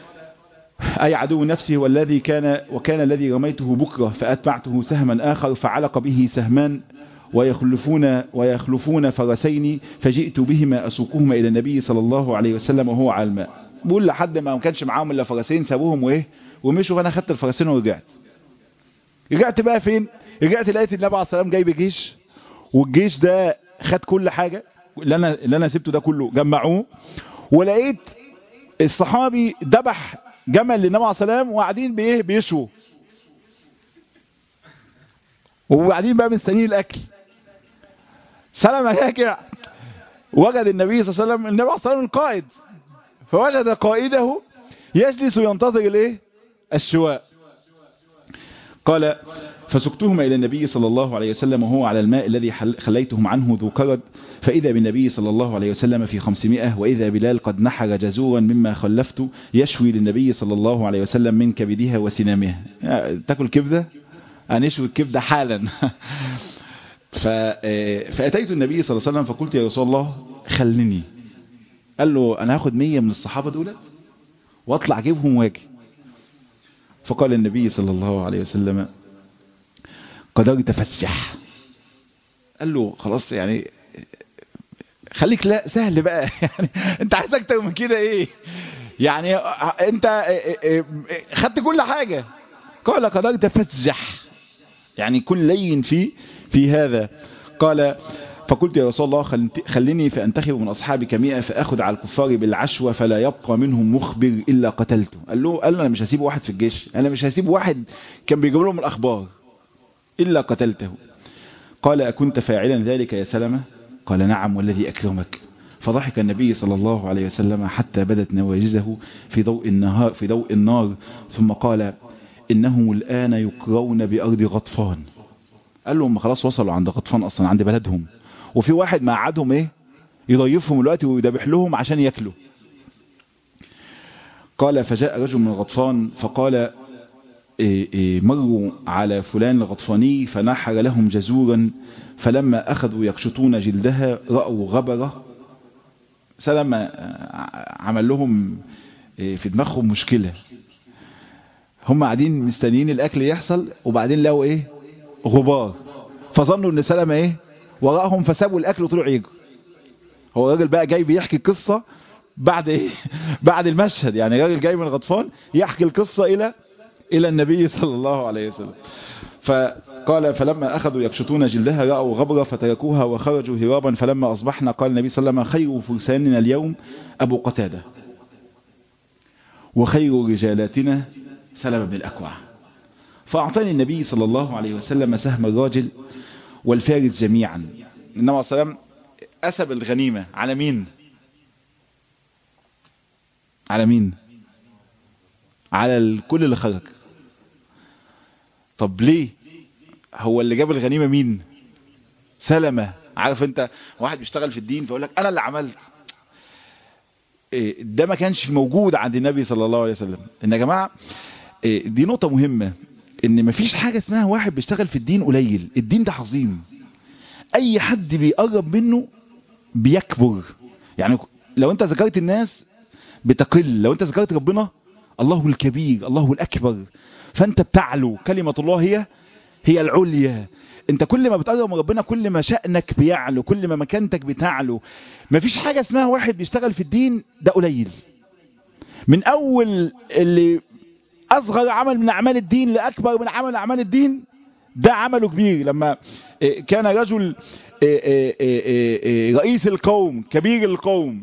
أي عدو نفسه والذي كان وكان الذي رميته بكرة فأتبعته سهما آخر فعلق به سهمان ويخلفون ويخلفون فرسين فجئت بهما أسوقهما إلى النبي صلى الله عليه وسلم وهو على الماء بقول لحد ما كانش معاهم إلا فرسين سابوهم وإيه ومشوا فأنا خدت الفرسين ورجعت رجعت بقى فين رجعت لقيت النبي عليه الصلاة والسلام جايب جيش والجيش ده خد كل حاجة اللي أنا, اللي أنا سبته ده كله جمعوه ولقيت الصحابي ذبح جمل للنبي عليه الصلاة والسلام وقاعدين بإيه بيشوا وبعدين بقى مستنيين الأكل سلمة راجع وجد النبي صلى الله عليه وسلم النبي عليه الصلاة والسلام القائد فوجد قائده يجلس ينتظر الايه الشواء قال فسقتهما إلى النبي صلى الله عليه وسلم وهو على الماء الذي خليتهم عنه ذو كرد فإذا بالنبي صلى الله عليه وسلم في خمسمائة وإذا بلال قد نحر جزورا مما خلفت يشوي للنبي صلى الله عليه وسلم من كبدها وسنامها تاكل كبدة هنشوي الكبدة حالا فأتيت النبي صلى الله عليه وسلم فقلت يا رسول الله خلني قال له أنا هاخد مية من الصحابة دولت واطلع اجيبهم واجي فقال النبي صلى الله عليه وسلم قدرت فسح قال له خلاص يعني خليك لا سهل بقى يعني انت عايز اكتر من كده ايه يعني انت خدت كل حاجة قال قدرت فسح يعني كل لين في في هذا قال فقلت يا رسول الله خلني فأنتخب من أصحابك مئة فأخذ على الكفار بالعشوة فلا يبقى منهم مخبر إلا قتلته قال له قال له أنا مش هسيب واحد في الجيش أنا مش هسيب واحد كان بيجيب لهم الأخبار إلا قتلته قال أكنت فاعلا ذلك يا سلمة قال نعم والذي أكرمك فضحك النبي صلى الله عليه وسلم حتى بدت نواجزه في ضوء النهار في ضوء النار ثم قال إنهم الآن يكرون بأرض غطفان قال لهم خلاص وصلوا عند غطفان أصلا عند بلدهم وفي واحد مقعدهم ايه يضيفهم الوقت ويذبح لهم عشان ياكلوا قال فجاء رجل من غطفان فقال إيه إيه مروا على فلان الغطفاني فنحر لهم جزورا فلما أخذوا يقشطون جلدها رأوا غبرة سلم عمل لهم إيه في دماغهم مشكلة هم قاعدين مستنيين الأكل يحصل وبعدين لقوا إيه غبار فظنوا ان سلمة ايه وراءهم فسابوا الاكل وطلعوا يجروا هو الراجل بقى جاي بيحكي قصة بعد ايه بعد المشهد يعني راجل جاي من غطفان يحكي القصة الى الى النبي صلى الله عليه وسلم فقال فلما اخذوا يكشطون جلدها رأوا غبرة فتركوها وخرجوا هرابا فلما اصبحنا قال النبي صلى الله عليه وسلم خير فرساننا اليوم ابو قتادة وخير رجالاتنا سلم بن الاكوع فاعطاني النبي صلى الله عليه وسلم سهم الراجل والفارس جميعا النبي عليه السلام أسب الغنيمة على مين على مين على الكل اللي خرج طب ليه هو اللي جاب الغنيمة مين سلمة عارف انت واحد بيشتغل في الدين فيقول لك انا اللي عملت ده ما كانش موجود عند النبي صلى الله عليه وسلم ان يا جماعة دي نقطة مهمة ان مفيش حاجة اسمها واحد بيشتغل في الدين قليل الدين ده عظيم اي حد بيقرب منه بيكبر يعني لو انت ذكرت الناس بتقل لو انت ذكرت ربنا الله الكبير الله الاكبر فانت بتعلو كلمة الله هي هي العليا انت كل ما بتقرب من ربنا كل ما شأنك بيعلو كل ما مكانتك بتعلو مفيش حاجة اسمها واحد بيشتغل في الدين ده قليل من اول اللي اصغر عمل من اعمال الدين لاكبر من عمل اعمال الدين ده عمله كبير لما كان رجل رئيس القوم كبير القوم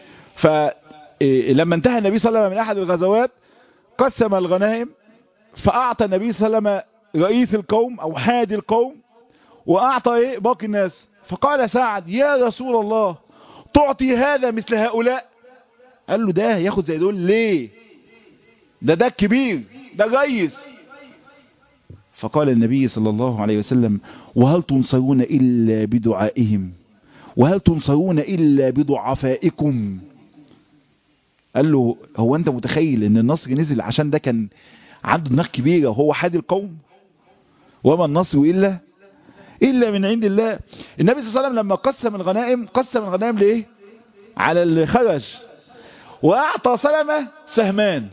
فلما انتهى النبي صلى الله عليه وسلم من احد الغزوات قسم الغنائم فاعطى النبي صلى الله عليه وسلم رئيس القوم او حادي القوم واعطى ايه باقي الناس فقال سعد يا رسول الله تعطي هذا مثل هؤلاء قال له ده ياخد زي دول ليه ده ده الكبير ده رئيس فقال النبي صلى الله عليه وسلم وهل تنصرون إلا بدعائهم وهل تنصرون إلا بضعفائكم قال له هو أنت متخيل أن النصر نزل عشان ده كان عنده دماغ كبيرة وهو حادي القوم وما النصر إلا إلا من عند الله النبي صلى الله عليه وسلم لما قسم الغنائم قسم الغنائم لإيه على اللي خرج وأعطى سلمة سهمان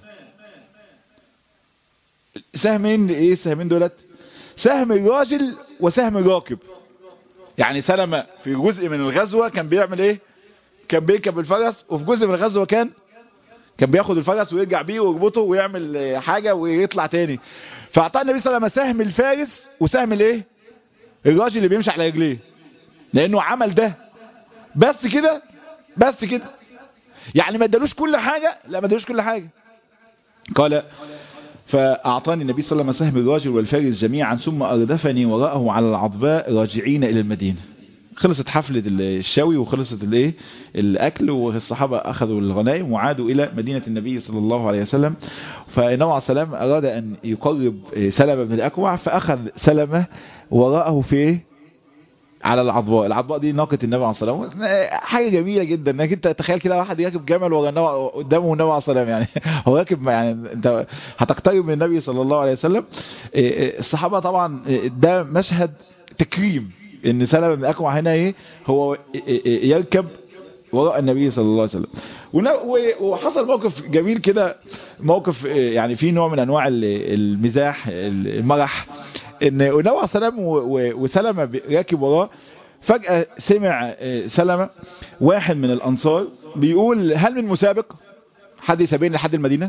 سهمين ايه السهمين دولت سهم الراجل وسهم الراكب يعني سلمة في جزء من الغزوة كان بيعمل ايه كان بيركب الفرس وفي جزء من الغزوة كان كان بياخد الفرس ويرجع بيه ويربطه ويعمل حاجة ويطلع تاني فاعطاه النبي صلى الله عليه وسلم سهم الفارس وسهم الايه الراجل اللي بيمشي على رجليه لانه عمل ده بس كده بس كده يعني ما ادالوش كل حاجة لا ما ادالوش كل حاجة قال فأعطاني النبي صلى الله عليه وسلم سهم الراجل والفارس جميعا ثم أردفني وراءه على العضباء راجعين إلى المدينة خلصت حفلة الشاوي وخلصت الايه الاكل والصحابة اخذوا الغنائم وعادوا الى مدينة النبي صلى الله عليه وسلم فالنبي عليه السلام اراد ان يقرب سلمة بن الاكوع فاخذ سلمة وراءه في على العضباء العضباء دي ناقة النبي عليه الصلاة والسلام حاجة جميلة جدا انك انت تخيل كده واحد راكب جمل ورا قدامه النبي عليه الصلاة يعني هو راكب يعني انت هتقترب من النبي صلى الله عليه وسلم الصحابة طبعا ده مشهد تكريم ان سلمة بن اكوع هنا ايه هو يركب وراء النبي صلى الله عليه وسلم وحصل موقف جميل كده موقف يعني فيه نوع من انواع المزاح المرح ان النبي عليه السلام وسلمة راكب وراه فجأة سمع سلمة واحد من الانصار بيقول هل من مسابق حد يسابقني لحد المدينة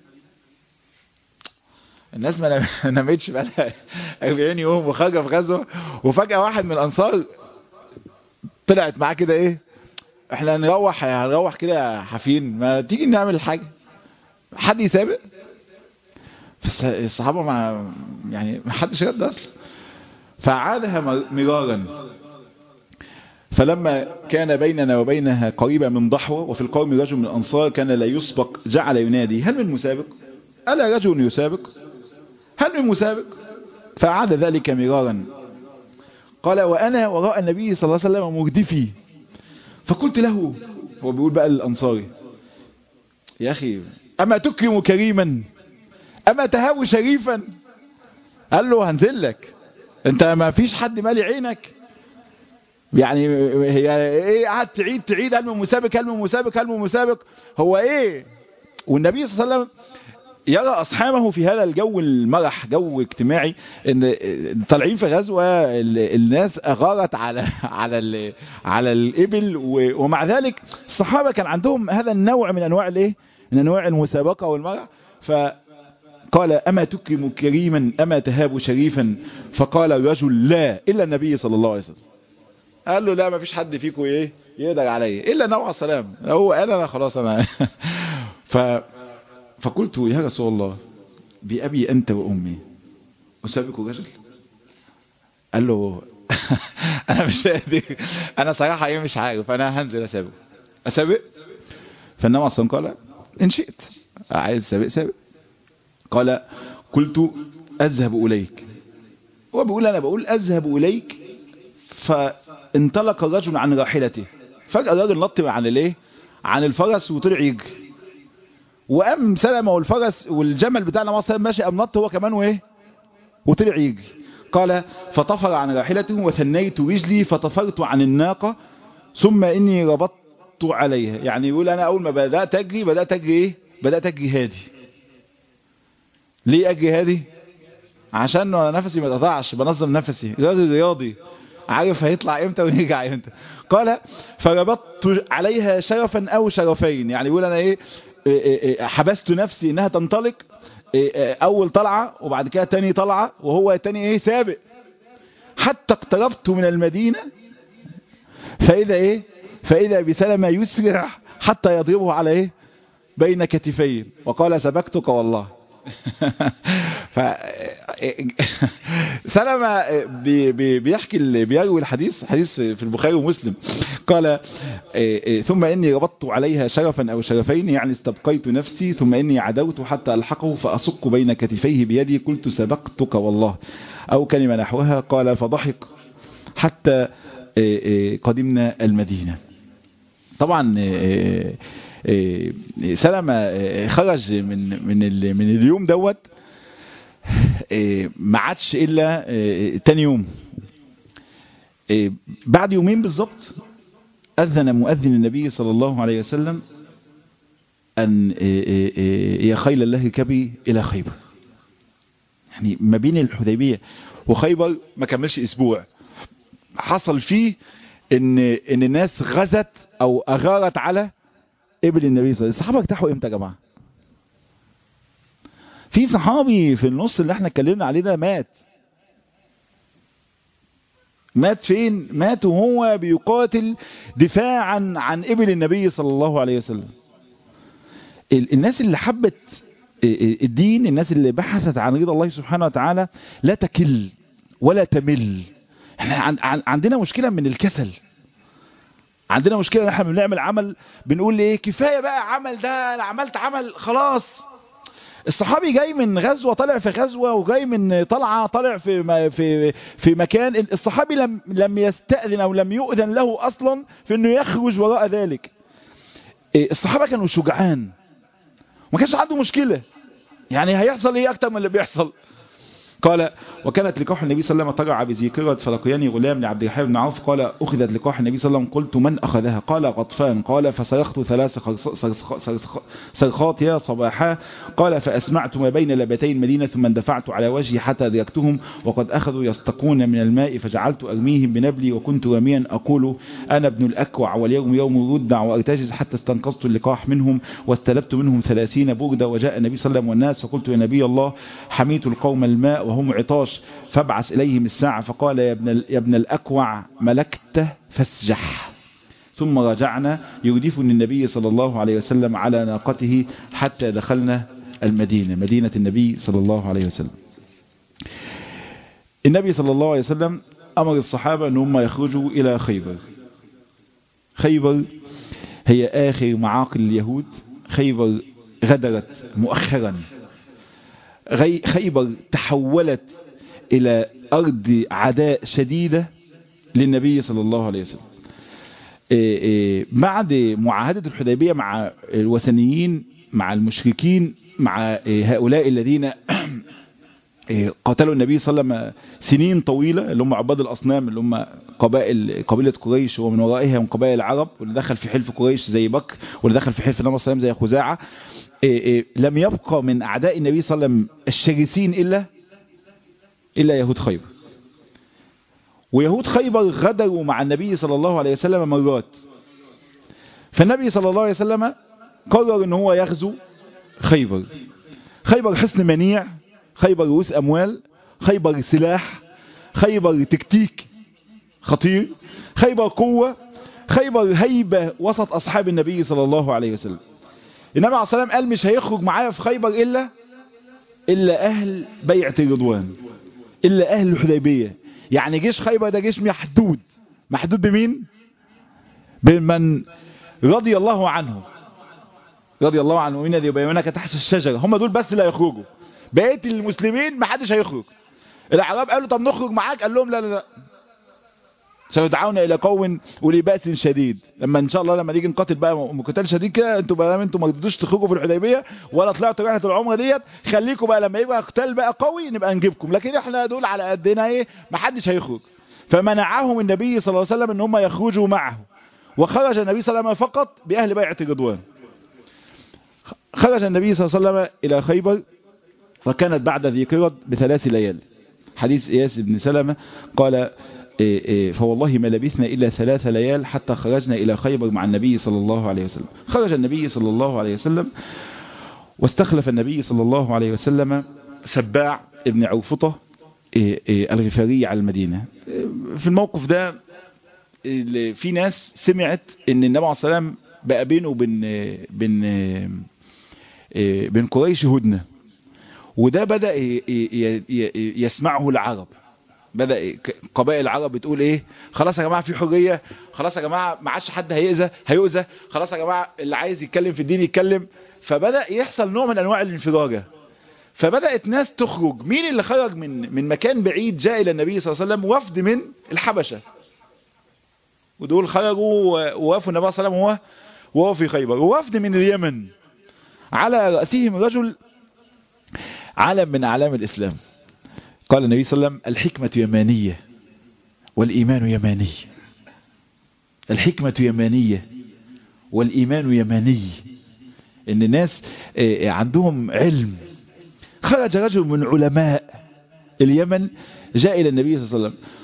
الناس ما نامتش بقى 40 يوم وخرج في غزوه وفجأة واحد من الانصار طلعت معاه كده ايه احنا هنروح هنروح كده حافين ما تيجي نعمل حاجة حد يسابق الصحابة ما يعني ما حدش رد اصلا فعادها مرارا فلما كان بيننا وبينها قريبا من ضحوة وفي القوم رجل من الأنصار كان لا يسبق جعل ينادي هل من مسابق ألا رجل يسابق هل من مسابق فعاد ذلك مرارا قال وأنا وراء النبي صلى الله عليه وسلم مردفي فقلت له هو بيقول بقى للأنصاري يا أخي أما تكرم كريما أما تهاب شريفا قال له هنزل لك انت ما فيش حد مالي عينك يعني هي ايه قعد تعيد تعيد هل من مسابق هل من مسابق هل من مسابق هو ايه والنبي صلى الله عليه وسلم يرى أصحابه في هذا الجو المرح جو اجتماعي ان طالعين في غزوة الناس أغارت على على ال على الإبل ومع ذلك الصحابة كان عندهم هذا النوع من أنواع الايه من أنواع المسابقة والمرح فقال أما تكرم كريما أما تهاب شريفا فقال الرجل لا إلا النبي صلى الله عليه وسلم قال له لا ما فيش حد فيكم ايه يقدر عليا الا نوع السلام هو قال انا خلاص انا ف فقلت يا رسول الله بأبي أنت وأمي أسابق رجل قال له أنا مش قادر أنا صراحة إيه مش عارف أنا هنزل أسابق أسابق فالنبي أصلا قال إن شئت عايز سابق سابق قال قلت أذهب إليك هو بيقول أنا بقول أذهب إليك فانطلق الرجل عن راحلته فجأة الراجل نط عن الايه عن الفرس وطلع يجري وقام سلمة والفرس والجمل بتاعنا مصر ماشي قام نط هو كمان وايه وطلع يجري قال فطفر عن راحلته وثنيت رجلي فطفرت عن الناقة ثم اني ربطت عليها يعني يقول انا اول ما بدأت اجري بدأت اجري ايه بدأت اجري هادي ليه اجري هادي عشان نفسي ما تقطعش بنظم نفسي راجل رياضي عارف هيطلع امتى ويرجع امتى قال فربطت عليها شرفا او شرفين يعني يقول انا ايه حبست نفسي انها تنطلق اول طلعة وبعد كده تاني طلعة وهو تاني ايه سابق حتى اقتربت من المدينة فاذا ايه فاذا بسلمة يسرع حتى يضربه على ايه بين كتفيه وقال سبقتك والله ف سلمة بي بي بيحكي بيروي الحديث حديث في البخاري ومسلم قال ثم إني ربطت عليها شرفا أو شرفين يعني استبقيت نفسي ثم إني عدوت حتى ألحقه فأصك بين كتفيه بيدي قلت سبقتك والله أو كلمة نحوها قال فضحك حتى قدمنا المدينة طبعا سلمة خرج من من من اليوم دوت ما عادش الا تاني يوم بعد يومين بالظبط اذن مؤذن النبي صلى الله عليه وسلم ان يا خيل الله كبي الى خيبر يعني ما بين الحديبيه وخيبر ما كملش اسبوع حصل فيه ان ان الناس غزت او اغارت على ابن النبي صلى الله عليه وسلم الصحابه ارتاحوا امتى يا جماعه في صحابي في النص اللي احنا اتكلمنا عليه ده مات مات فين مات وهو بيقاتل دفاعا عن ابن النبي صلى الله عليه وسلم الناس اللي حبت الدين الناس اللي بحثت عن رضا الله سبحانه وتعالى لا تكل ولا تمل احنا عندنا مشكلة من الكسل عندنا مشكلة ان احنا بنعمل عمل بنقول ايه كفاية بقى عمل ده انا عملت عمل خلاص الصحابي جاي من غزوة طالع في غزوة وجاي من طلعة طالع في في في مكان الصحابي لم لم يستأذن او لم يؤذن له اصلا في انه يخرج وراء ذلك الصحابة كانوا شجعان ما كانش عنده مشكلة يعني هيحصل ايه اكتر من اللي بيحصل قال وكانت لقاح النبي صلى الله عليه وسلم طلع بذكرة فلقياني غلام لعبد الرحمن بن عوف قال أخذت لقاح النبي صلى الله عليه وسلم قلت من أخذها قال غطفان قال فصرخت ثلاث صرخات يا صباحا قال فأسمعت ما بين لبتي المدينة ثم اندفعت على وجهي حتى أدركتهم وقد أخذوا يستقون من الماء فجعلت أرميهم بنبلي وكنت راميا أقول أنا ابن الأكوع واليوم يوم الردع وأرتجز حتى استنقذت اللقاح منهم واستلبت منهم ثلاثين بردة وجاء النبي صلى الله عليه وسلم والناس فقلت يا نبي الله حميت القوم الماء وهم عطاش فابعث إليهم الساعة فقال يا ابن, يا ابن الأكوع ملكت فاسجح ثم رجعنا يردفني النبي صلى الله عليه وسلم على ناقته حتى دخلنا المدينة مدينة النبي صلى الله عليه وسلم النبي صلى الله عليه وسلم أمر الصحابة أن هم يخرجوا إلى خيبر خيبر هي آخر معاقل اليهود خيبر غدرت مؤخرا خيبر تحولت إلى أرض عداء شديدة للنبي صلى الله عليه وسلم بعد معاهدة الحديبية مع الوثنيين مع المشركين مع هؤلاء الذين قاتلوا النبي صلى الله عليه وسلم سنين طويلة اللي هم عباد الأصنام اللي هم قبائل قبيلة قريش ومن ورائها من قبائل العرب واللي دخل في حلف قريش زي بكر واللي دخل في حلف النبي صلى الله عليه وسلم زي خزاعة لم يبقى من أعداء النبي صلى الله عليه وسلم الشرسين إلا إلا يهود خيبر ويهود خيبر غدروا مع النبي صلى الله عليه وسلم مرات فالنبي صلى الله عليه وسلم قرر ان هو يغزو خيبر خيبر حصن منيع خيبر رؤوس اموال خيبر سلاح خيبر تكتيك خطير خيبر قوة خيبر هيبة وسط اصحاب النبي صلى الله عليه وسلم النبي عليه الصلاة والسلام قال مش هيخرج معايا في خيبر الا الا اهل بيعة الرضوان الا اهل الحديبية يعني جيش خيبر ده جيش محدود محدود بمين بمن رضي الله عنه رضي الله عنه من الذي يبينونك تحت الشجرة هم دول بس اللي هيخرجوا بقيه المسلمين ما حدش هيخرج الاعراب قالوا طب نخرج معاك قال لهم لا لا لا سيدعون الى قوم ولي باس شديد لما ان شاء الله لما نيجي نقاتل بقى قتال شديد كده انتوا بقى انتوا ما رضيتوش تخرجوا في الحديبيه ولا طلعتوا رحله العمره ديت خليكم بقى لما يبقى قتال بقى قوي نبقى نجيبكم لكن احنا دول على قدنا ايه ما حدش هيخرج فمنعهم النبي صلى الله عليه وسلم ان هم يخرجوا معه وخرج النبي صلى الله عليه وسلم فقط باهل بيعه الرضوان خرج النبي صلى الله عليه وسلم الى خيبر وكانت بعد ذي قرد بثلاث ليال حديث إياس بن سلمة قال إيه إيه فوالله ما لبثنا إلا ثلاث ليال حتى خرجنا إلى خيبر مع النبي صلى الله عليه وسلم خرج النبي صلى الله عليه وسلم واستخلف النبي صلى الله عليه وسلم سباع ابن عوفطة إيه الغفاري على المدينة في الموقف ده في ناس سمعت ان النبي عليه الصلاة والسلام بقى بينه وبين بين بين قريش هدنه وده بدأ يسمعه العرب بدأ قبائل العرب بتقول ايه خلاص يا جماعة في حرية خلاص يا جماعة ما عادش حد هيأذى هيؤذى خلاص يا جماعة اللي عايز يتكلم في الدين يتكلم فبدأ يحصل نوع من انواع الانفراجة فبدأت ناس تخرج مين اللي خرج من من مكان بعيد جاء الى النبي صلى الله عليه وسلم وفد من الحبشة ودول خرجوا ووافوا النبي صلى الله عليه وسلم وهو في خيبر ووفد من اليمن على رأسهم رجل علم من أعلام الإسلام قال النبي صلى الله عليه وسلم الحكمة يمانية والإيمان يماني الحكمة يمانية والإيمان يماني إن الناس عندهم علم خرج رجل من علماء اليمن جاء إلى النبي صلى الله عليه وسلم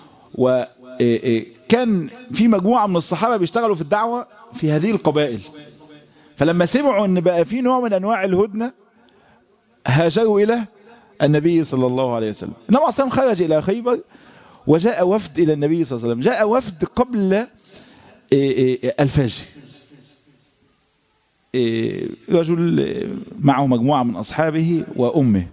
وكان في مجموعة من الصحابة بيشتغلوا في الدعوة في هذه القبائل فلما سمعوا ان بقى في نوع من انواع الهدنة هاجروا الى النبي صلى الله عليه وسلم النبي صلى الله عليه وسلم خرج الى خيبر وجاء وفد الى النبي صلى الله عليه وسلم جاء وفد قبل الفجر رجل معه مجموعة من اصحابه وامه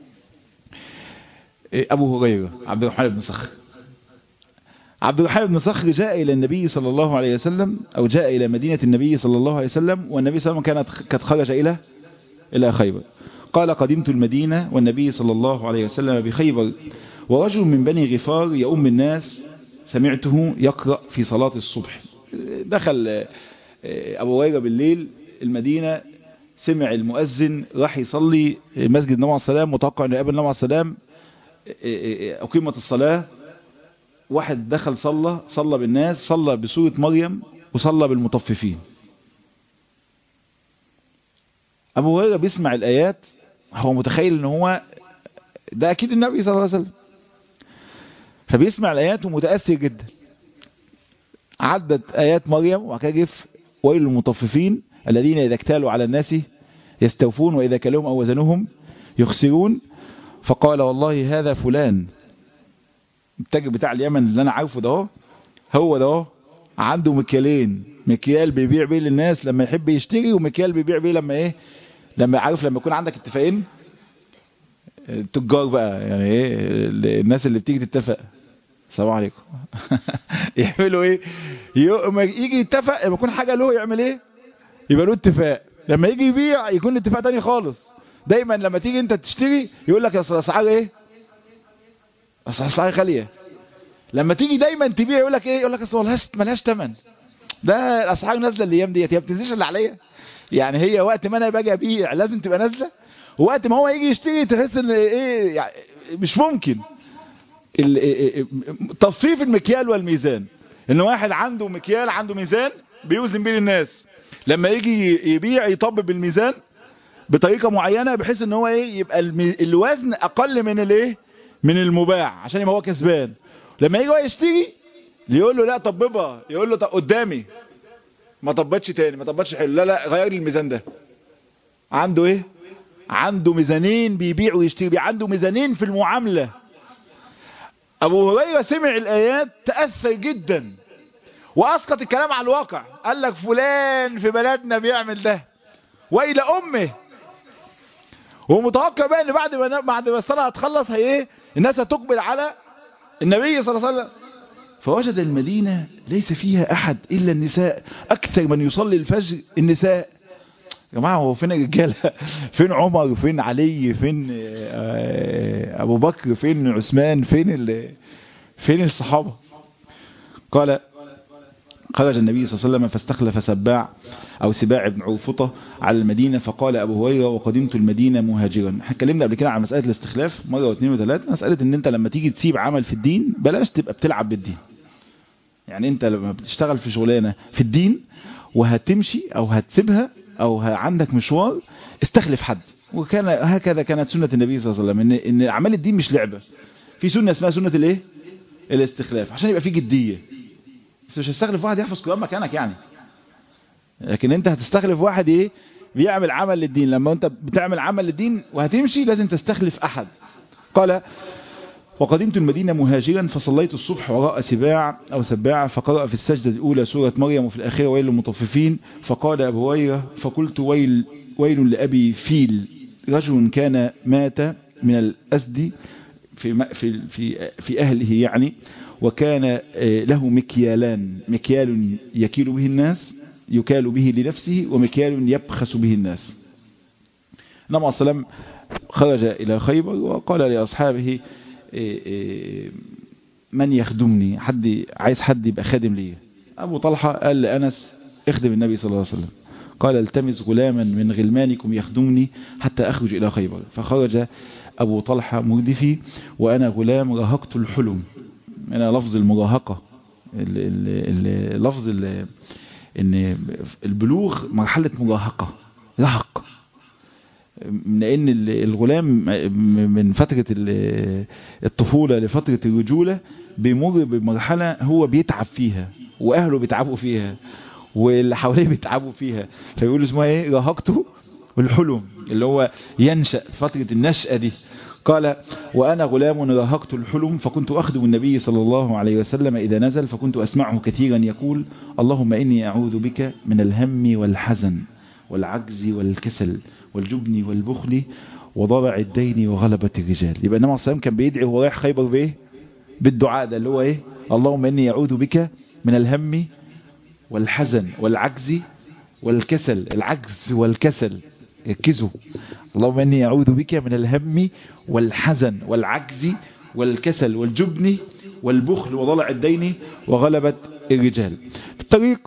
ابو هريرة عبد الرحمن بن صخر عبد الرحمن بن صخر جاء إلى النبي صلى الله عليه وسلم أو جاء إلى مدينة النبي صلى الله عليه وسلم والنبي صلى الله عليه وسلم كانت قد خرج إلى إلى خيبر قال قدمت المدينة والنبي صلى الله عليه وسلم بخيبر ورجل من بني غفار يؤم الناس سمعته يقرأ في صلاة الصبح دخل أبو هريرة بالليل المدينة سمع المؤذن راح يصلي مسجد النبي عليه السلام متوقع أن يقابل النبي عليه السلام أقيمت الصلاة واحد دخل صلى صلى بالناس صلى بسورة مريم وصلى بالمطففين أبو هريرة بيسمع الآيات هو متخيل ان هو ده أكيد النبي صلى الله عليه وسلم فبيسمع الآيات ومتأثر جدا عدت آيات مريم وكجف ويل المطففين الذين إذا اكتالوا على الناس يستوفون وإذا كلهم أو وزنهم يخسرون فقال والله هذا فلان التاجر بتاع اليمن اللي انا عارفه ده هو ده عنده مكيالين مكيال بيبيع بيه للناس لما يحب يشتري ومكيال بيبيع بيه لما ايه لما عارف لما يكون عندك اتفاقين التجار بقى يعني ايه الناس اللي بتيجي تتفق السلام عليكم يعملوا ايه يوم يجي يتفق لما يكون حاجه له يعمل ايه يبقى له اتفاق لما يجي يبيع يكون اتفاق تاني خالص دايما لما تيجي انت تشتري يقول لك اسعار ايه اسعار غاليه لما تيجي دايما تبيع يقول لك ايه يقول لك اصل ملهاش ملهاش ثمن ده الاسعار نازله الايام ديت هي بتنزلش اللي عليا يعني هي وقت ما انا باجي ابيع لازم تبقى نازله وقت ما هو يجي يشتري تحس ان ايه يعني مش ممكن تصفيف المكيال والميزان ان واحد عنده مكيال عنده ميزان بيوزن بين الناس لما يجي يبيع يطبب الميزان بطريقة معينة بحيث ان هو ايه يبقى الوزن اقل من الايه من المباع عشان يبقى هو كسبان لما يجي هو يشتري يقول له لا طببها يقول له طب قدامي ما طبتش تاني ما طبتش حلو لا لا غير لي الميزان ده عنده ايه عنده ميزانين بيبيع ويشتري عنده ميزانين في المعاملة ابو هريرة سمع الايات تأثر جدا واسقط الكلام على الواقع قال لك فلان في بلدنا بيعمل ده والى امه ومتوقع بقى ان بعد ما بعد ما الصلاه هتخلص هي ايه الناس هتقبل على النبي صلى الله عليه وسلم فوجد المدينة ليس فيها احد الا النساء اكثر من يصلي الفجر النساء يا جماعه هو فين الرجاله فين عمر فين علي فين ابو بكر فين عثمان فين فين الصحابه قال خرج النبي صلى الله عليه وسلم فاستخلف سباع أو سباع بن عوفطة على المدينة فقال أبو هريرة وقدمت المدينة مهاجرا اتكلمنا قبل كده عن مسألة الاستخلاف مرة واثنين وثلاثة مسألة ان انت لما تيجي تسيب عمل في الدين بلاش تبقى بتلعب بالدين يعني انت لما بتشتغل في شغلانة في الدين وهتمشي او هتسيبها او عندك مشوار استخلف حد وكان هكذا كانت سنة النبي صلى الله عليه وسلم ان, إن اعمال الدين مش لعبة في سنة اسمها سنة الايه الاستخلاف عشان يبقى في جدية بس مش هتستخلف واحد يحفظ قرآن مكانك يعني لكن انت هتستخلف واحد ايه بيعمل عمل للدين لما انت بتعمل عمل للدين وهتمشي لازم تستخلف احد قال وقدمت المدينة مهاجرا فصليت الصبح وراء سباع أو سباع فقرأ في السجدة الأولى سورة مريم وفي الأخيرة ويل للمطففين فقال أبو هريرة فقلت ويل, ويل لأبي فيل رجل كان مات من الأسد في, في, في, في أهله يعني وكان له مكيالان مكيال يكيل به الناس يكال به لنفسه ومكيال يبخس به الناس النبي عليه السلام خرج إلى خيبر وقال لأصحابه من يخدمني حد عايز حد يبقى خادم لي أبو طلحة قال لأنس اخدم النبي صلى الله عليه وسلم قال التمس غلاما من غلمانكم يخدمني حتى أخرج إلى خيبر فخرج أبو طلحة مردفي وأنا غلام رهقت الحلم أنا لفظ المراهقة لفظ ان البلوغ مرحلة مراهقة رهق لان الغلام من فترة الطفولة لفترة الرجولة بيمر بمرحلة هو بيتعب فيها واهله بيتعبوا فيها واللي حواليه بيتعبوا فيها فيقولوا اسمها ايه رهقته والحلم اللي هو ينشأ فترة النشأة دي قال وأنا غلام راهقت الحلم فكنت أخدم النبي صلى الله عليه وسلم إذا نزل فكنت أسمعه كثيرا يقول اللهم إني أعوذ بك من الهم والحزن والعجز والكسل والجبن والبخل وضرع الدين وغلبة الرجال يبقى النبي صلى الله كان بيدعي وهو رايح خيبر بإيه بالدعاء ده اللي هو إيه اللهم إني أعوذ بك من الهم والحزن والعجز والكسل العجز والكسل ركزوا اللهم اني اعوذ بك من الهم والحزن والعجز والكسل والجبن والبخل وضلع الدين وغلبة الرجال في الطريق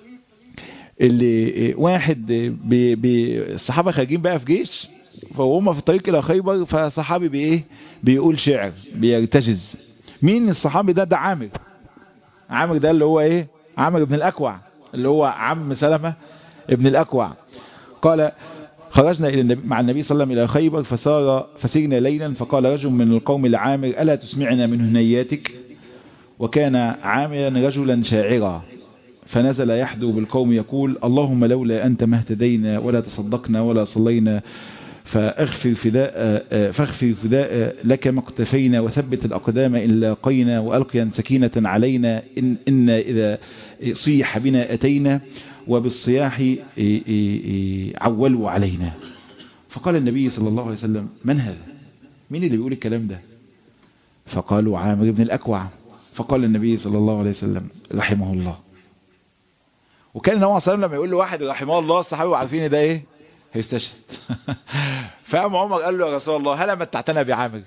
اللي واحد بي بي الصحابة خارجين بقى في جيش فهم في الطريق الى خيبر فصحابي بايه بيقول شعر بيرتجز مين الصحابي ده ده عامر عامر ده اللي هو ايه عامر بن الاكوع اللي هو عم سلمة ابن الاكوع قال خرجنا إلى النبي مع النبي صلى الله عليه وسلم إلى خيبر فسار فسرنا ليلا فقال رجل من القوم لعامر ألا تسمعنا من هنياتك وكان عامرا رجلا شاعرا فنزل يحدو بالقوم يقول اللهم لولا أنت ما اهتدينا ولا تصدقنا ولا صلينا فاغفر فداء فاغفر فداء لك ما اقتفينا وثبت الأقدام إن لاقينا وألقيا سكينة علينا إن, إن إذا صيح بنا أتينا وبالصياح عولوا علينا فقال النبي صلى الله عليه وسلم من هذا مين اللي بيقول الكلام ده فقالوا عامر بن الأكوع فقال النبي صلى الله عليه وسلم رحمه الله وكان النبي صلى الله عليه وسلم لما يقول له واحد رحمه الله الصحابه عارفين ده ايه هيستشهد فقام عمر قال له يا رسول الله هل متعتنا بعامر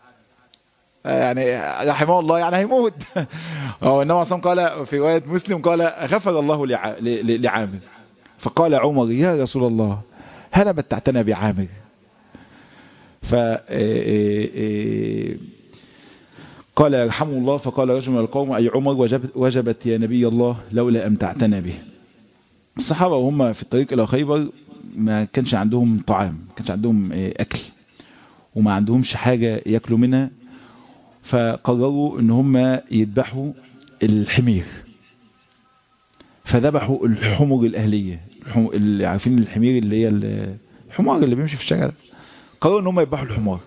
يعني رحمه الله يعني هيموت هو النبي صلى قال في رواية مسلم قال غفر الله لعامر فقال عمر يا رسول الله هل متعتنا بعامر ف قال يرحمه الله فقال رجل من القوم أي عمر وجبت, وجبت يا نبي الله لولا أمتعتنا به الصحابة وهم في الطريق إلى خيبر ما كانش عندهم طعام ما كانش عندهم أكل وما عندهمش حاجة يأكلوا منها فقرروا ان هم يذبحوا الحمير فذبحوا الحمر الأهلية اللي عارفين الحمير اللي هي الحمار اللي بيمشي في الشارع قرروا ان هم يذبحوا الحمار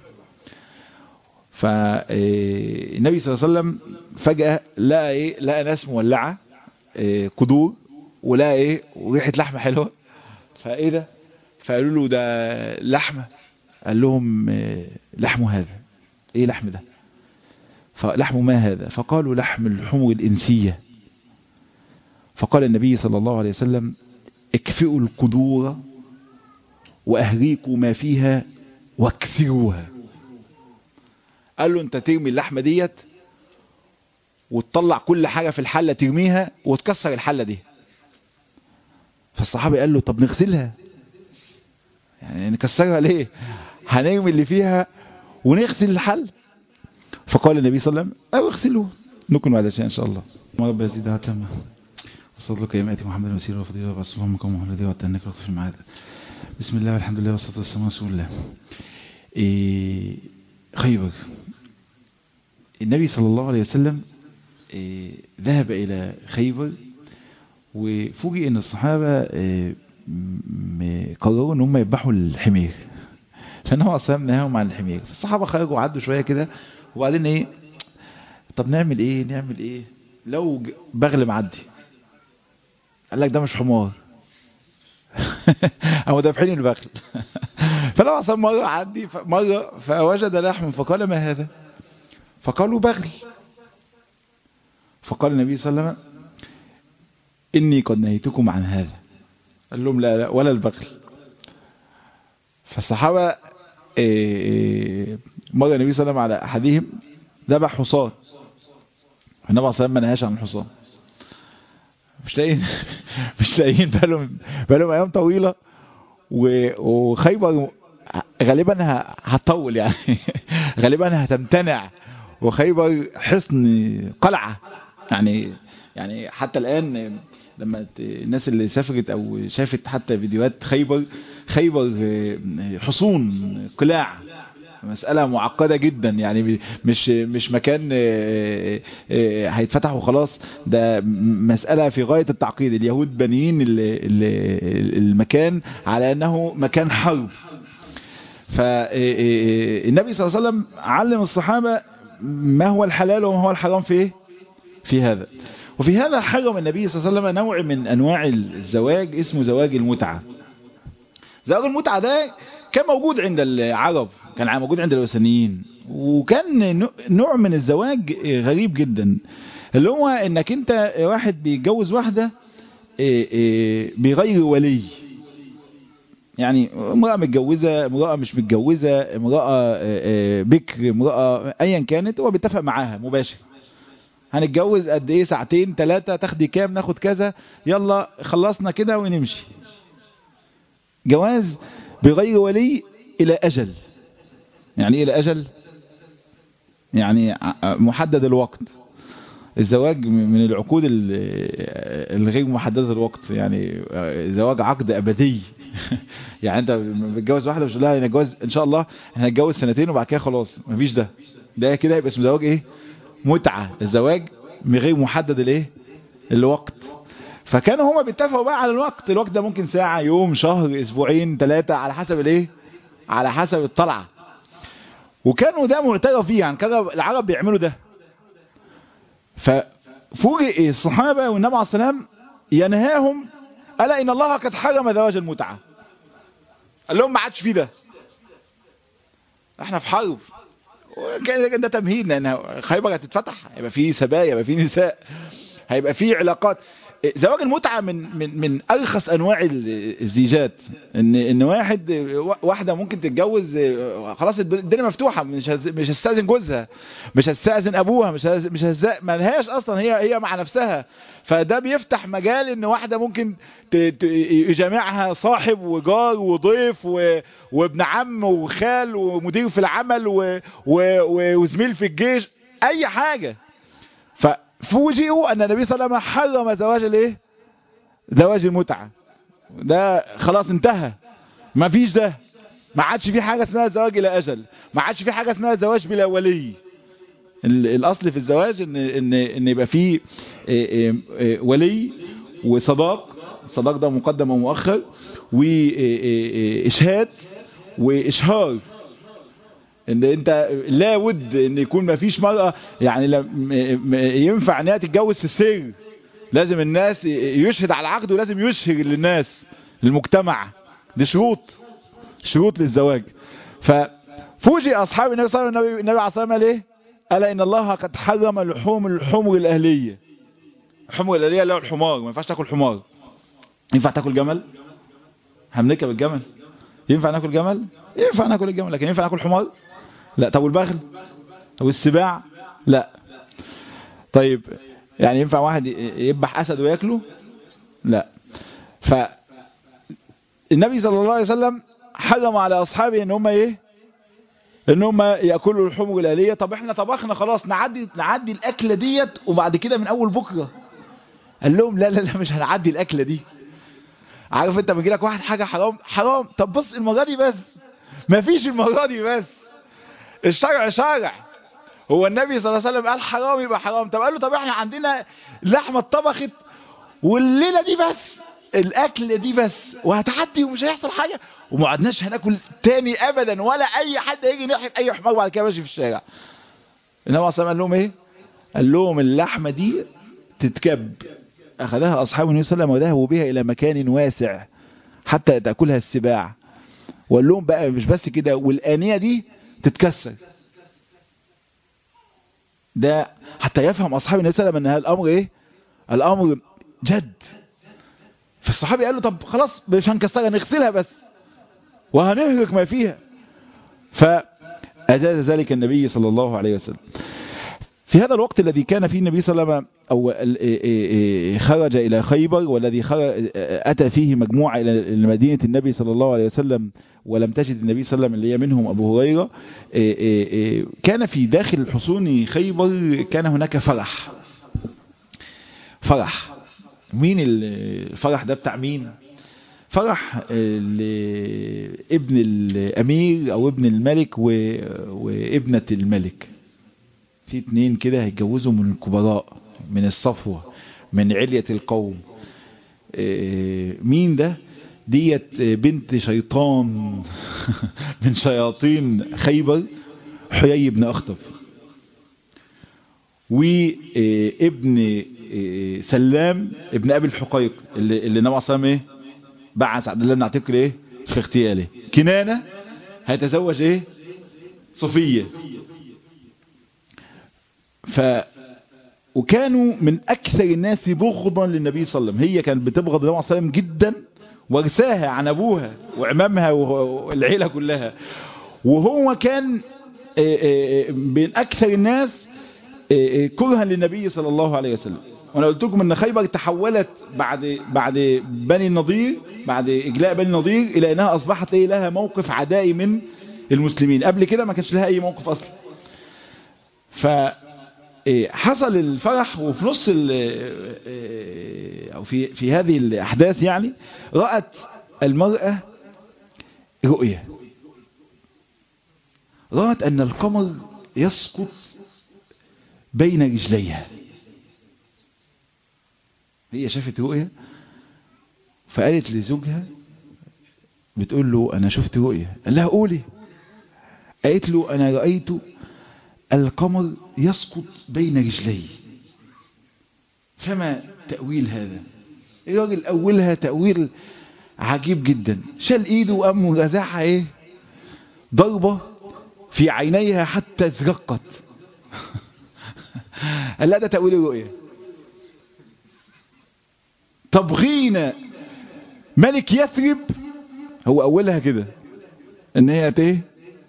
فالنبي صلى الله عليه وسلم فجأة لقى ايه لقى ناس مولعة إيه قدور ولقى ايه وريحة لحمة حلوة فايه ده فقالوا له ده لحمة قال لهم إيه لحم هذا ايه لحم ده فلحم ما هذا فقالوا لحم الحمر الإنسية فقال النبي صلى الله عليه وسلم اكفئوا القدور وأهريكوا ما فيها واكسروها قال له انت ترمي اللحمة ديت وتطلع كل حاجة في الحلة ترميها وتكسر الحلة دي فالصحابي قال له طب نغسلها يعني نكسرها ليه هنرمي اللي فيها ونغسل الحل فقال النبي صلى الله عليه وسلم او اغسلوه نكون بعد شيء ان شاء الله ما رب يزيد عتما وصلى لك يا مأتي محمد المسير وفضيلة ورسوله مقام محمد وأتنك لطف المعاد بسم الله والحمد لله والصلاة والسلام على رسول الله إيه خيبر النبي صلى الله عليه وسلم إيه ذهب إلى خيبر وفوجئ ان الصحابة إيه قرروا ان هم يذبحوا الحمير لان هو اصلا نهاهم عن الحمير الصحابة خرجوا وعدوا شوية كده وبعدين ايه طب نعمل ايه نعمل ايه لو بغل معدي قال لك ده مش حمار او ده بحين البغل فلو اصلا مرة عدي مرة فوجد لحم فقال ما هذا فقالوا بغل فقال النبي صلى الله عليه وسلم إني قد نهيتكم عن هذا قال لهم لا, لا ولا البغل فالصحابة مرة النبي صلى الله عليه وسلم على أحدهم ذبح حصان النبي صلى الله عليه وسلم ما نهاش عن الحصان مش لاقيين مش لاقيين بالهم بالهم ايام طويله وخيبر غالبا هتطول يعني غالبا هتمتنع وخيبر حصن قلعه يعني يعني حتى الان لما الناس اللي سافرت او شافت حتى فيديوهات خيبر خيبر حصون قلاع مسألة معقدة جدا يعني مش مش مكان هيتفتح وخلاص ده مسألة في غاية التعقيد اليهود بانيين المكان على أنه مكان حرب فالنبي صلى الله عليه وسلم علم الصحابة ما هو الحلال وما هو الحرام في ايه في هذا وفي هذا حرم النبي صلى الله عليه وسلم نوع من أنواع الزواج اسمه زواج المتعة زواج المتعة ده كان موجود عند العرب كان موجود عند الوثنيين وكان نوع من الزواج غريب جدا اللي هو انك انت واحد بيتجوز واحدة بغير ولي يعني امرأة متجوزة امرأة مش متجوزة امرأة بكر امرأة ايا كانت هو بيتفق معاها مباشر هنتجوز قد ايه ساعتين ثلاثة تاخدي كام ناخد كذا يلا خلصنا كده ونمشي جواز بغير ولي الى اجل يعني ايه الى اجل يعني محدد الوقت الزواج من العقود الغير محددة الوقت يعني زواج عقد ابدي يعني انت بتتجوز واحده مش لها نتجوز ان شاء الله احنا هنتجوز سنتين وبعد كده خلاص مفيش ده ده كده يبقى اسمه زواج ايه متعة الزواج غير محدد الايه الوقت فكانوا هما بيتفقوا بقى على الوقت الوقت ده ممكن ساعة يوم شهر اسبوعين ثلاثة على حسب الايه على حسب الطلعة وكانوا ده معترف فيه يعني كان العرب بيعملوا ده ففوجئ الصحابة والنبي عليه السلام ينهاهم ألا إن الله قد حرم زواج المتعة قال لهم ما عادش فيه ده احنا في حرب كان ده تمهيد لان خيبر هتتفتح هيبقى فيه سبايا هيبقى فيه نساء هيبقى فيه علاقات زواج المتعة من من من ارخص انواع الزيجات ان ان واحد واحدة ممكن تتجوز خلاص الدنيا مفتوحة مش مش هتستأذن جوزها مش هتستأذن ابوها مش مش ما لهاش اصلا هي هي مع نفسها فده بيفتح مجال ان واحدة ممكن يجامعها صاحب وجار وضيف وابن عم وخال ومدير في العمل وزميل في الجيش اي حاجة ففوجئوا ان النبي صلى الله عليه وسلم حرم زواج الايه زواج المتعة ده خلاص انتهى ما فيش ده ما عادش في حاجة اسمها زواج الى اجل ما عادش في حاجة اسمها زواج بلا ولي الاصل في الزواج ان ان ان يبقى فيه ولي وصداق الصداق ده مقدم ومؤخر واشهاد واشهار ان انت لابد ان يكون ما فيش مرأة يعني ينفع انها تتجوز في السر لازم الناس يشهد على العقد ولازم يشهر للناس للمجتمع دي شروط شروط للزواج ففوجئ اصحاب النبي صلى الله عليه وسلم النبي عليه الصلاه والسلام ايه الا ان الله قد حرم لحوم الحمر الاهليه الحمر الاهليه اللي هو الحمار ما ينفعش تاكل حمار ينفع تاكل جمل هنركب الجمل ينفع ناكل جمل ينفع ناكل الجمل لكن ينفع ناكل حمار لا طب والبغل طب والسباع لا طيب يعني ينفع واحد يذبح اسد وياكله لا ف النبي صلى الله عليه وسلم حرم على اصحابه ان هم ايه ان هم ياكلوا الحمر الاليه طب احنا طبخنا خلاص نعدي نعدي الاكله ديت وبعد كده من اول بكره قال لهم لا لا لا مش هنعدي الاكله دي عارف انت بيجي لك واحد حاجه حرام حرام طب بص المره دي بس مفيش المره دي بس الشرع شرع هو النبي صلى الله عليه وسلم قال حرام يبقى حرام طب قال له طب احنا عندنا لحمه اتطبخت والليله دي بس الاكل دي بس وهتعدي ومش هيحصل حاجه وما عدناش هناكل تاني ابدا ولا اي حد هيجي ناحيه اي حمار بعد كده ماشي في الشارع النبي اصلا قال لهم ايه قال لهم اللحمه دي تتكب اخذها اصحاب النبي صلى الله عليه وسلم وذهبوا بها الى مكان واسع حتى تاكلها السباع وقال لهم بقى مش بس كده والانيه دي تتكسر ده حتى يفهم اصحاب النبي صلى الله عليه وسلم ان الامر ايه الامر جد فالصحابي قال له طب خلاص مش هنكسرها نغسلها بس وهنهلك ما فيها فأجاز ذلك النبي صلى الله عليه وسلم في هذا الوقت الذي كان فيه النبي صلى الله عليه وسلم أو خرج إلى خيبر والذي أتى فيه مجموعة إلى مدينة النبي صلى الله عليه وسلم ولم تجد النبي صلى الله عليه وسلم اللي هي منهم أبو هريرة كان في داخل حصون خيبر كان هناك فرح فرح مين الفرح ده بتاع مين فرح لابن الامير او ابن الملك وابنة الملك في اتنين كده هيتجوزوا من الكبراء من الصفوة من علية القوم مين ده ديت بنت شيطان من شياطين خيبر حيي بن اخطب وابن سلام ابن ابي الحقيق اللي اللي النبي صلى الله عليه وسلم ايه بعث عبد الله بن عتيق ايه في اغتياله كنانه هيتزوج ايه صفيه ف وكانوا من اكثر الناس بغضا للنبي صلى الله عليه وسلم هي كانت بتبغض النبي صلى الله عليه وسلم جدا ورثاها عن ابوها وعمامها والعيله كلها وهو كان بين اكثر الناس كرها للنبي صلى الله عليه وسلم وانا قلت لكم ان خيبر تحولت بعد بعد بني النضير بعد اجلاء بني النضير الى انها اصبحت ايه لها موقف عدائي من المسلمين قبل كده ما كانش لها اي موقف اصلا ف حصل الفرح وفي نص او في في هذه الاحداث يعني رأت المرأة رؤية رأت ان القمر يسقط بين رجليها هي شافت رؤية فقالت لزوجها بتقول له انا شفت رؤية قال لها قولي قالت له انا رأيت القمر يسقط بين رجلي فما تأويل هذا الراجل أولها تأويل عجيب جدا شال ايده وقام رزعها ايه ضربة في عينيها حتى ازرقت قال لا ده تأويل الرؤية تبغين ملك يثرب هو اولها كده ان هي ايه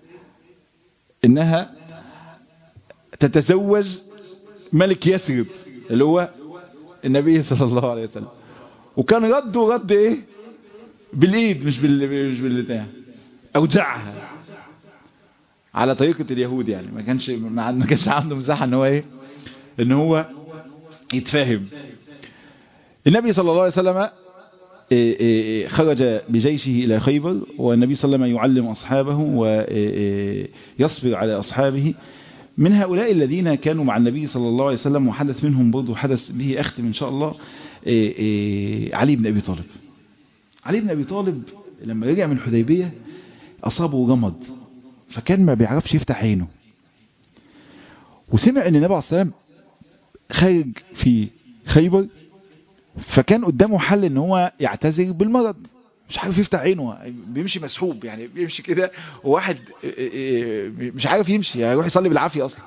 انها تتزوج ملك يثرب اللي هو النبي صلى الله عليه وسلم وكان رده رد ايه بالايد مش بال مش بالبتاع اوجعها على طريقة اليهود يعني ما كانش ما كانش عنده مساحة ان هو ايه ان هو يتفاهم النبي صلى الله عليه وسلم خرج بجيشه إلى خيبر والنبي صلى الله عليه وسلم يعلم أصحابه ويصبر على أصحابه من هؤلاء الذين كانوا مع النبي صلى الله عليه وسلم وحدث منهم برضو حدث به أختم إن شاء الله علي بن أبي طالب علي بن أبي طالب لما رجع من الحديبية أصابه جمض فكان ما بيعرفش يفتح عينه وسمع ان النبي عليه الصلاه والسلام خارج في خيبر فكان قدامه حل ان هو يعتذر بالمرض مش عارف يفتح عينه بيمشي مسحوب يعني بيمشي كده وواحد مش عارف يمشي هيروح يصلي بالعافيه اصلا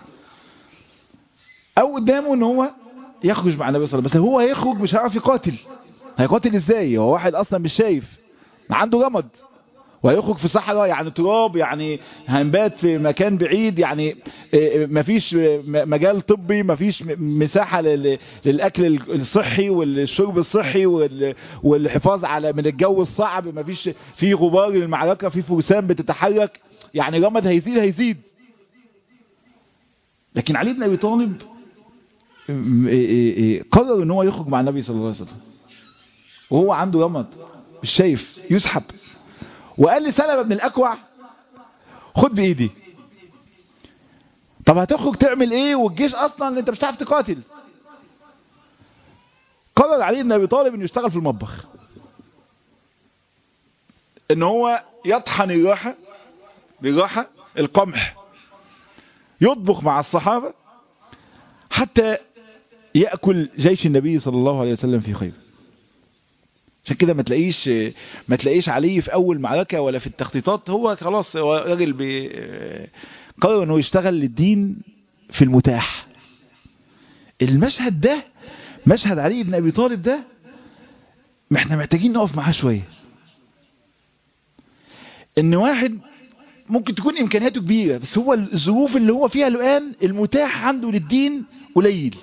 او قدامه ان هو يخرج مع النبي صلى الله عليه وسلم بس هو هيخرج مش هيعرف يقاتل هيقاتل ازاي هو واحد اصلا مش شايف عنده جمد وهيخرج في صحراء يعني تراب يعني هنبات في مكان بعيد يعني مفيش مجال طبي مفيش مساحة للأكل الصحي والشرب الصحي والحفاظ على من الجو الصعب مفيش في غبار المعركة في فرسان بتتحرك يعني رمد هيزيد هيزيد لكن علي بن أبي طالب قرر ان هو يخرج مع النبي صلى الله عليه وسلم وهو عنده رمد مش شايف يسحب وقال لي سلمة بن الأكوع خد بإيدي طب هتخرج تعمل ايه والجيش اصلا انت مش هتعرف تقاتل قرر علي بن ابي طالب انه يشتغل في المطبخ ان هو يطحن الراحة بالراحة القمح يطبخ مع الصحابة حتى يأكل جيش النبي صلى الله عليه وسلم في خير عشان كده ما تلاقيش ما تلاقيش علي في اول معركة ولا في التخطيطات هو خلاص هو راجل قرر انه يشتغل للدين في المتاح المشهد ده مشهد علي بن ابي طالب ده احنا محتاجين نقف معاه شوية ان واحد ممكن تكون امكانياته كبيرة بس هو الظروف اللي هو فيها الان المتاح عنده للدين قليل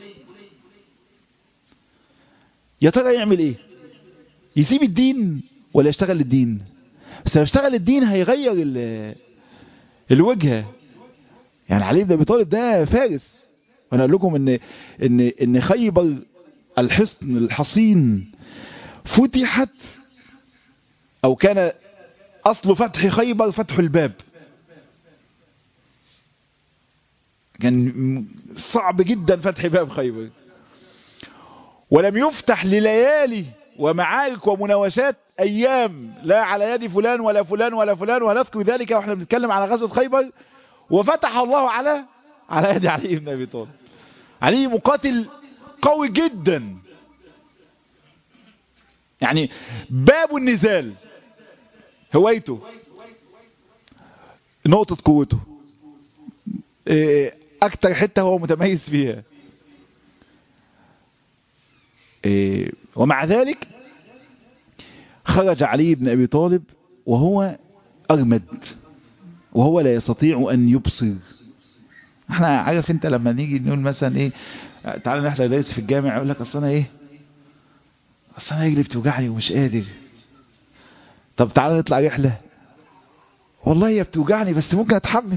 يا ترى يعمل ايه يسيب الدين ولا يشتغل للدين بس لو اشتغل الدين هيغير الوجهة يعني علي بن ابي طالب ده فارس وانا اقول لكم ان ان ان خيبر الحصن الحصين فتحت او كان اصل فتح خيبر فتح الباب كان صعب جدا فتح باب خيبر ولم يفتح لليالي ومعارك ومناوشات ايام لا على يد فلان ولا فلان ولا فلان ونذكر ذلك واحنا بنتكلم على غزوة خيبر وفتح الله على على يد علي بن ابي طالب علي مقاتل قوي جدا يعني باب النزال هوايته نقطة قوته اكتر حتة هو متميز فيها ومع ذلك خرج علي بن أبي طالب وهو أرمد وهو لا يستطيع أن يبصر احنا عارف انت لما نيجي نقول مثلا ايه تعالى نحضر درس في الجامع يقول لك اصل انا ايه اصل انا رجلي بتوجعني ومش قادر طب تعالى نطلع رحلة والله هي بتوجعني بس ممكن اتحمل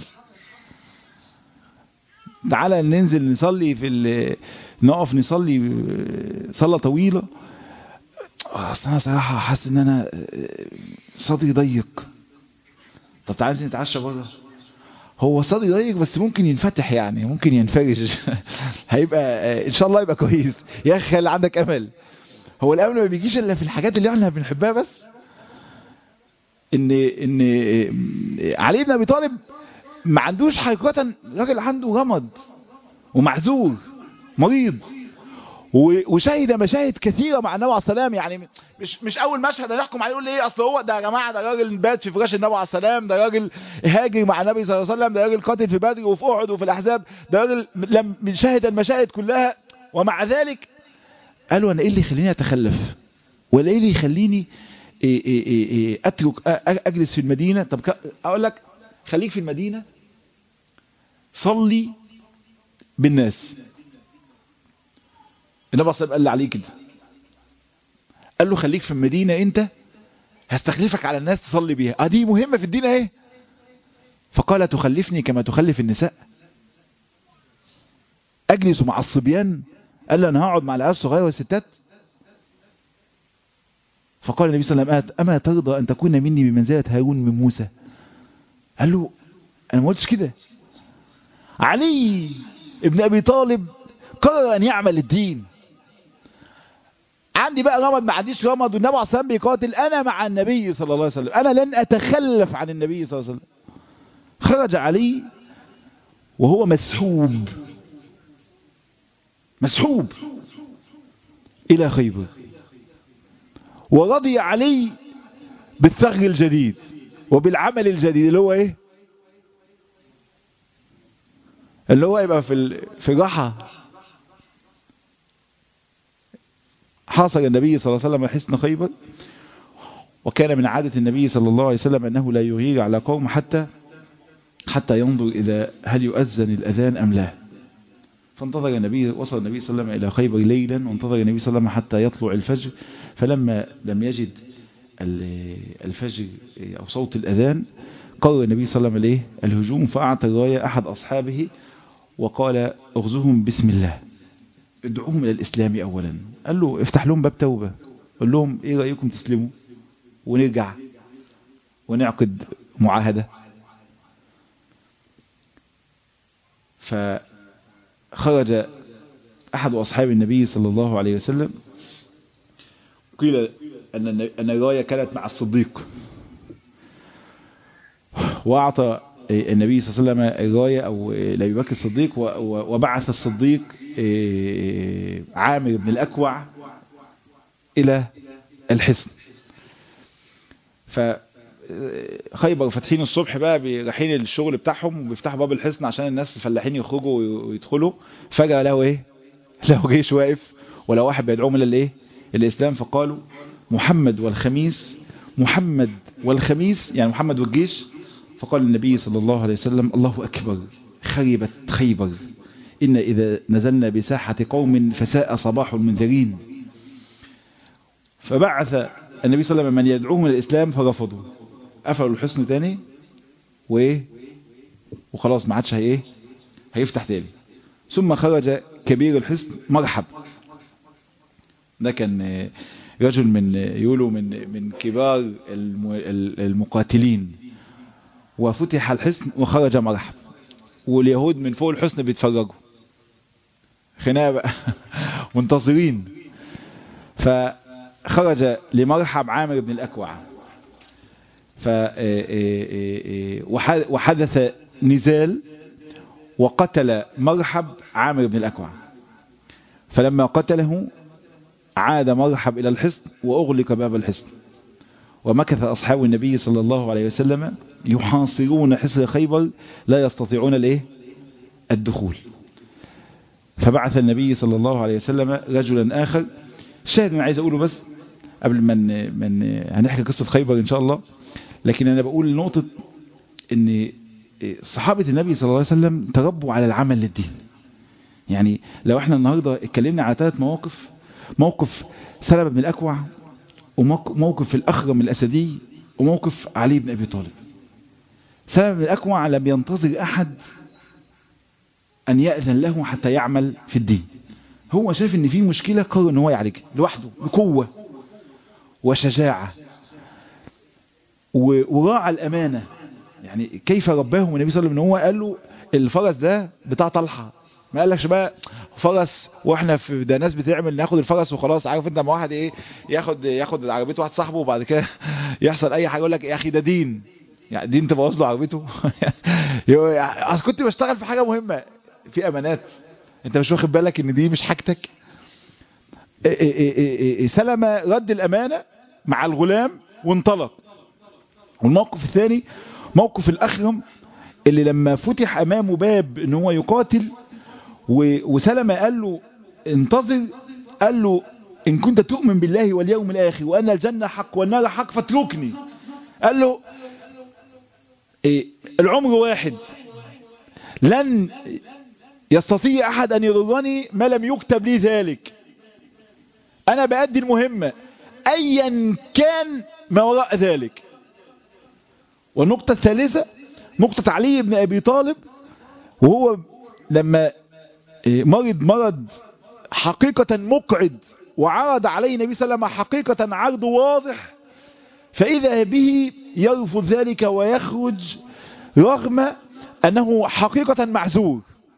تعالى ننزل نصلي في نقف نصلي صلاة طويلة اصل انا صراحة حاسس ان انا صدري ضيق طب تعالى نتعشى بره هو صدري ضيق بس ممكن ينفتح يعني ممكن ينفرج هيبقى ان شاء الله يبقى كويس يا اخي خلي عندك امل هو الامل ما بيجيش الا في الحاجات اللي احنا بنحبها بس ان ان علي بن ابي طالب ما عندوش حقيقة راجل عنده غمض ومعذور مريض وشهد مشاهد كثيرة مع النبي عليه السلام يعني مش مش اول مشهد هنحكم عليه يقول ايه اصل هو ده يا جماعة ده راجل بات في فراش النبي عليه السلام ده راجل هاجر مع النبي صلى الله عليه وسلم ده راجل قاتل في بدر وفي احد وفي الاحزاب ده راجل لم شهد المشاهد كلها ومع ذلك قالوا انا ايه اللي يخليني اتخلف ولا ايه اللي يخليني إيه إيه إيه إيه اترك أ- أ- اجلس في المدينة طب ك- اقول لك خليك في المدينة صلي بالناس النبي صلى الله عليه وسلم قال لي عليه كده قال له خليك في المدينة انت هستخلفك على الناس تصلي بيها اه دي مهمة في الدين اهي فقال تخلفني كما تخلف النساء اجلس مع الصبيان قال له انا هقعد مع العيال الصغيره والستات فقال النبي صلى الله عليه وسلم اما ترضى ان تكون مني بمنزله هارون من موسى قال له انا ما قلتش كده علي ابن ابي طالب قرر ان يعمل الدين عندي بقى رمض ما عنديش رمض والنبي عليه الصلاه والسلام بيقاتل انا مع النبي صلى الله عليه وسلم انا لن اتخلف عن النبي صلى الله عليه وسلم خرج علي وهو مسحوب مسحوب إلى خيبر ورضي علي بالثغر الجديد وبالعمل الجديد اللي هو ايه اللي هو يبقى في ال... في الراحة حاصر النبي صلى الله عليه وسلم حصن خيبر وكان من عادة النبي صلى الله عليه وسلم أنه لا يغير على قوم حتى حتى ينظر إذا هل يؤذن الأذان أم لا فانتظر النبي وصل النبي صلى الله عليه وسلم إلى خيبر ليلا وانتظر النبي صلى الله عليه وسلم حتى يطلع الفجر فلما لم يجد الفجر أو صوت الأذان قرر النبي صلى الله عليه وسلم الهجوم فأعطى الراية أحد أصحابه وقال اغزوهم بسم الله ادعوهم إلى الإسلام أولا قال له افتح لهم باب توبة قال لهم ايه رأيكم تسلموا ونرجع ونعقد معاهدة فخرج أحد أصحاب النبي صلى الله عليه وسلم قيل أن أن الراية كانت مع الصديق وأعطى النبي صلى الله عليه وسلم الراية أو لأبي بكر الصديق وبعث الصديق عامر بن الأكوع إلى الحصن فخيبر فاتحين الصبح بقى رايحين الشغل بتاعهم وبيفتحوا باب الحصن عشان الناس الفلاحين يخرجوا ويدخلوا فجأة له ايه له جيش واقف ولا واحد بيدعوهم الى الايه الاسلام فقالوا محمد والخميس محمد والخميس يعني محمد والجيش فقال النبي صلى الله عليه وسلم الله أكبر خربت خيبر إن إذا نزلنا بساحة قوم فساء صباح المنذرين فبعث النبي صلى الله عليه وسلم من يدعوهم للإسلام فرفضوا قفلوا الحصن تاني وإيه وخلاص ما عادش هي هيفتح تاني ثم خرج كبير الحصن مرحب ده كان رجل من يقولوا من من كبار المقاتلين وفتح الحصن وخرج مرحب واليهود من فوق الحصن بيتفرجوا خناقه بقى منتصرين فخرج لمرحب عامر بن الأكوع ف وحدث نزال وقتل مرحب عامر بن الأكوع فلما قتله عاد مرحب إلى الحصن وأغلق باب الحصن ومكث أصحاب النبي صلى الله عليه وسلم يحاصرون حصر خيبر لا يستطيعون الايه الدخول فبعث النبي صلى الله عليه وسلم رجلا آخر الشاهد من عايز أقوله بس قبل من من هنحكي قصة خيبر إن شاء الله لكن أنا بقول نقطة إن صحابة النبي صلى الله عليه وسلم تربوا على العمل للدين يعني لو احنا النهاردة اتكلمنا على ثلاث مواقف موقف سلمة بن الأكوع وموقف الأخرم الأسدي وموقف علي بن أبي طالب سلمة بن الأكوع لم ينتظر أحد أن يأذن له حتى يعمل في الدين هو شايف ان في مشكلة قرر ان هو يعالجها لوحده بقوة وشجاعة وراعى الأمانة يعني كيف رباهم النبي صلى الله عليه وسلم ان هو قال له الفرس ده بتاع طلحة ما قالكش بقى فرس واحنا في ده ناس بتعمل ناخد الفرس وخلاص عارف انت ما واحد ايه ياخد ياخد عربيه واحد صاحبه وبعد كده يحصل اي حاجه يقول لك يا اخي ده دين يعني دين تبوظ له عربيته اصل كنت بشتغل في حاجه مهمه في امانات انت مش واخد بالك ان دي مش حاجتك سلمة رد الامانه مع الغلام وانطلق والموقف الثاني موقف الاخرم اللي لما فتح امامه باب ان هو يقاتل وسلمة قال له انتظر قال له إن كنت تؤمن بالله واليوم الآخر وأن الجنة حق والنار حق فاتركني قال له إيه العمر واحد لن يستطيع أحد أن يضرني ما لم يكتب لي ذلك أنا بأدي المهمة أيا كان ما وراء ذلك والنقطة الثالثة نقطة علي بن أبي طالب وهو لما مرض مرض حقيقة مقعد وعرض عليه النبي صلى الله عليه وسلم حقيقة عرض واضح فإذا به يرفض ذلك ويخرج رغم أنه حقيقة معذور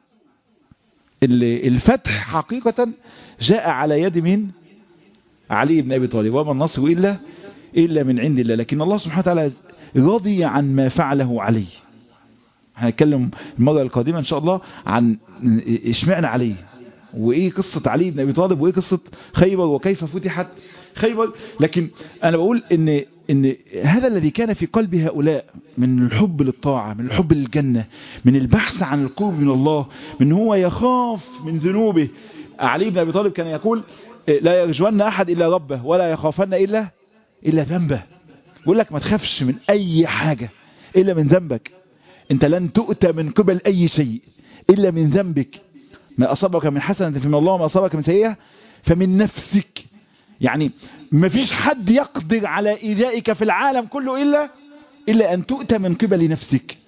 الفتح حقيقة جاء على يد من علي بن أبي طالب وما النصر إلا إلا من عند الله لكن الله سبحانه وتعالى راضي عن ما فعله علي هنتكلم المرة القادمة إن شاء الله عن اشمعنى علي وإيه قصة علي بن أبي طالب وإيه قصة خيبر وكيف فتحت خيبر لكن أنا بقول إن إن هذا الذي كان في قلب هؤلاء من الحب للطاعة من الحب للجنة من البحث عن القرب من الله من هو يخاف من ذنوبه علي بن أبي طالب كان يقول لا يرجون أحد إلا ربه ولا يخافن إلا إلا ذنبه يقول لك ما تخافش من أي حاجة إلا من ذنبك أنت لن تؤتى من قبل أي شيء إلا من ذنبك ما أصابك من حسنة فمن الله وما أصابك من سيئة فمن نفسك يعني ما فيش حد يقدر على إيذائك في العالم كله إلا إلا أن تؤتى من قبل نفسك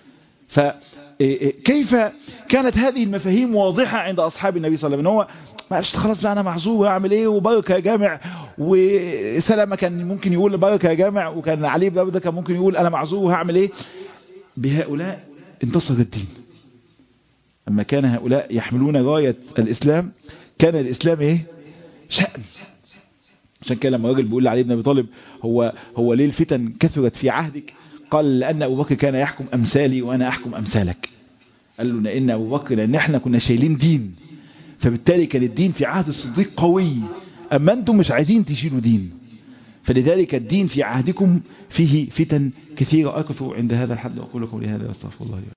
فكيف كانت هذه المفاهيم واضحة عند أصحاب النبي صلى الله عليه وسلم هو ما قالش خلاص لا أنا معذور أعمل إيه وبركة يا جامع وسلامة كان ممكن يقول بركة يا جامع وكان علي بن أبي كان ممكن يقول أنا معذور وهعمل إيه بهؤلاء انتصر الدين أما كان هؤلاء يحملون راية الإسلام كان الإسلام إيه شأن عشان كده لما الراجل بيقول لعلي بن ابي طالب هو هو ليه الفتن كثرت في عهدك قال لان ابو بكر كان يحكم امثالي وانا احكم امثالك قال له لان ابو بكر لان احنا كنا شايلين دين فبالتالي كان الدين في عهد الصديق قوي اما انتم مش عايزين تشيلوا دين فلذلك الدين في عهدكم فيه فتن كثيرة أكثر عند هذا الحد وأقول لكم لهذا أستغفر الله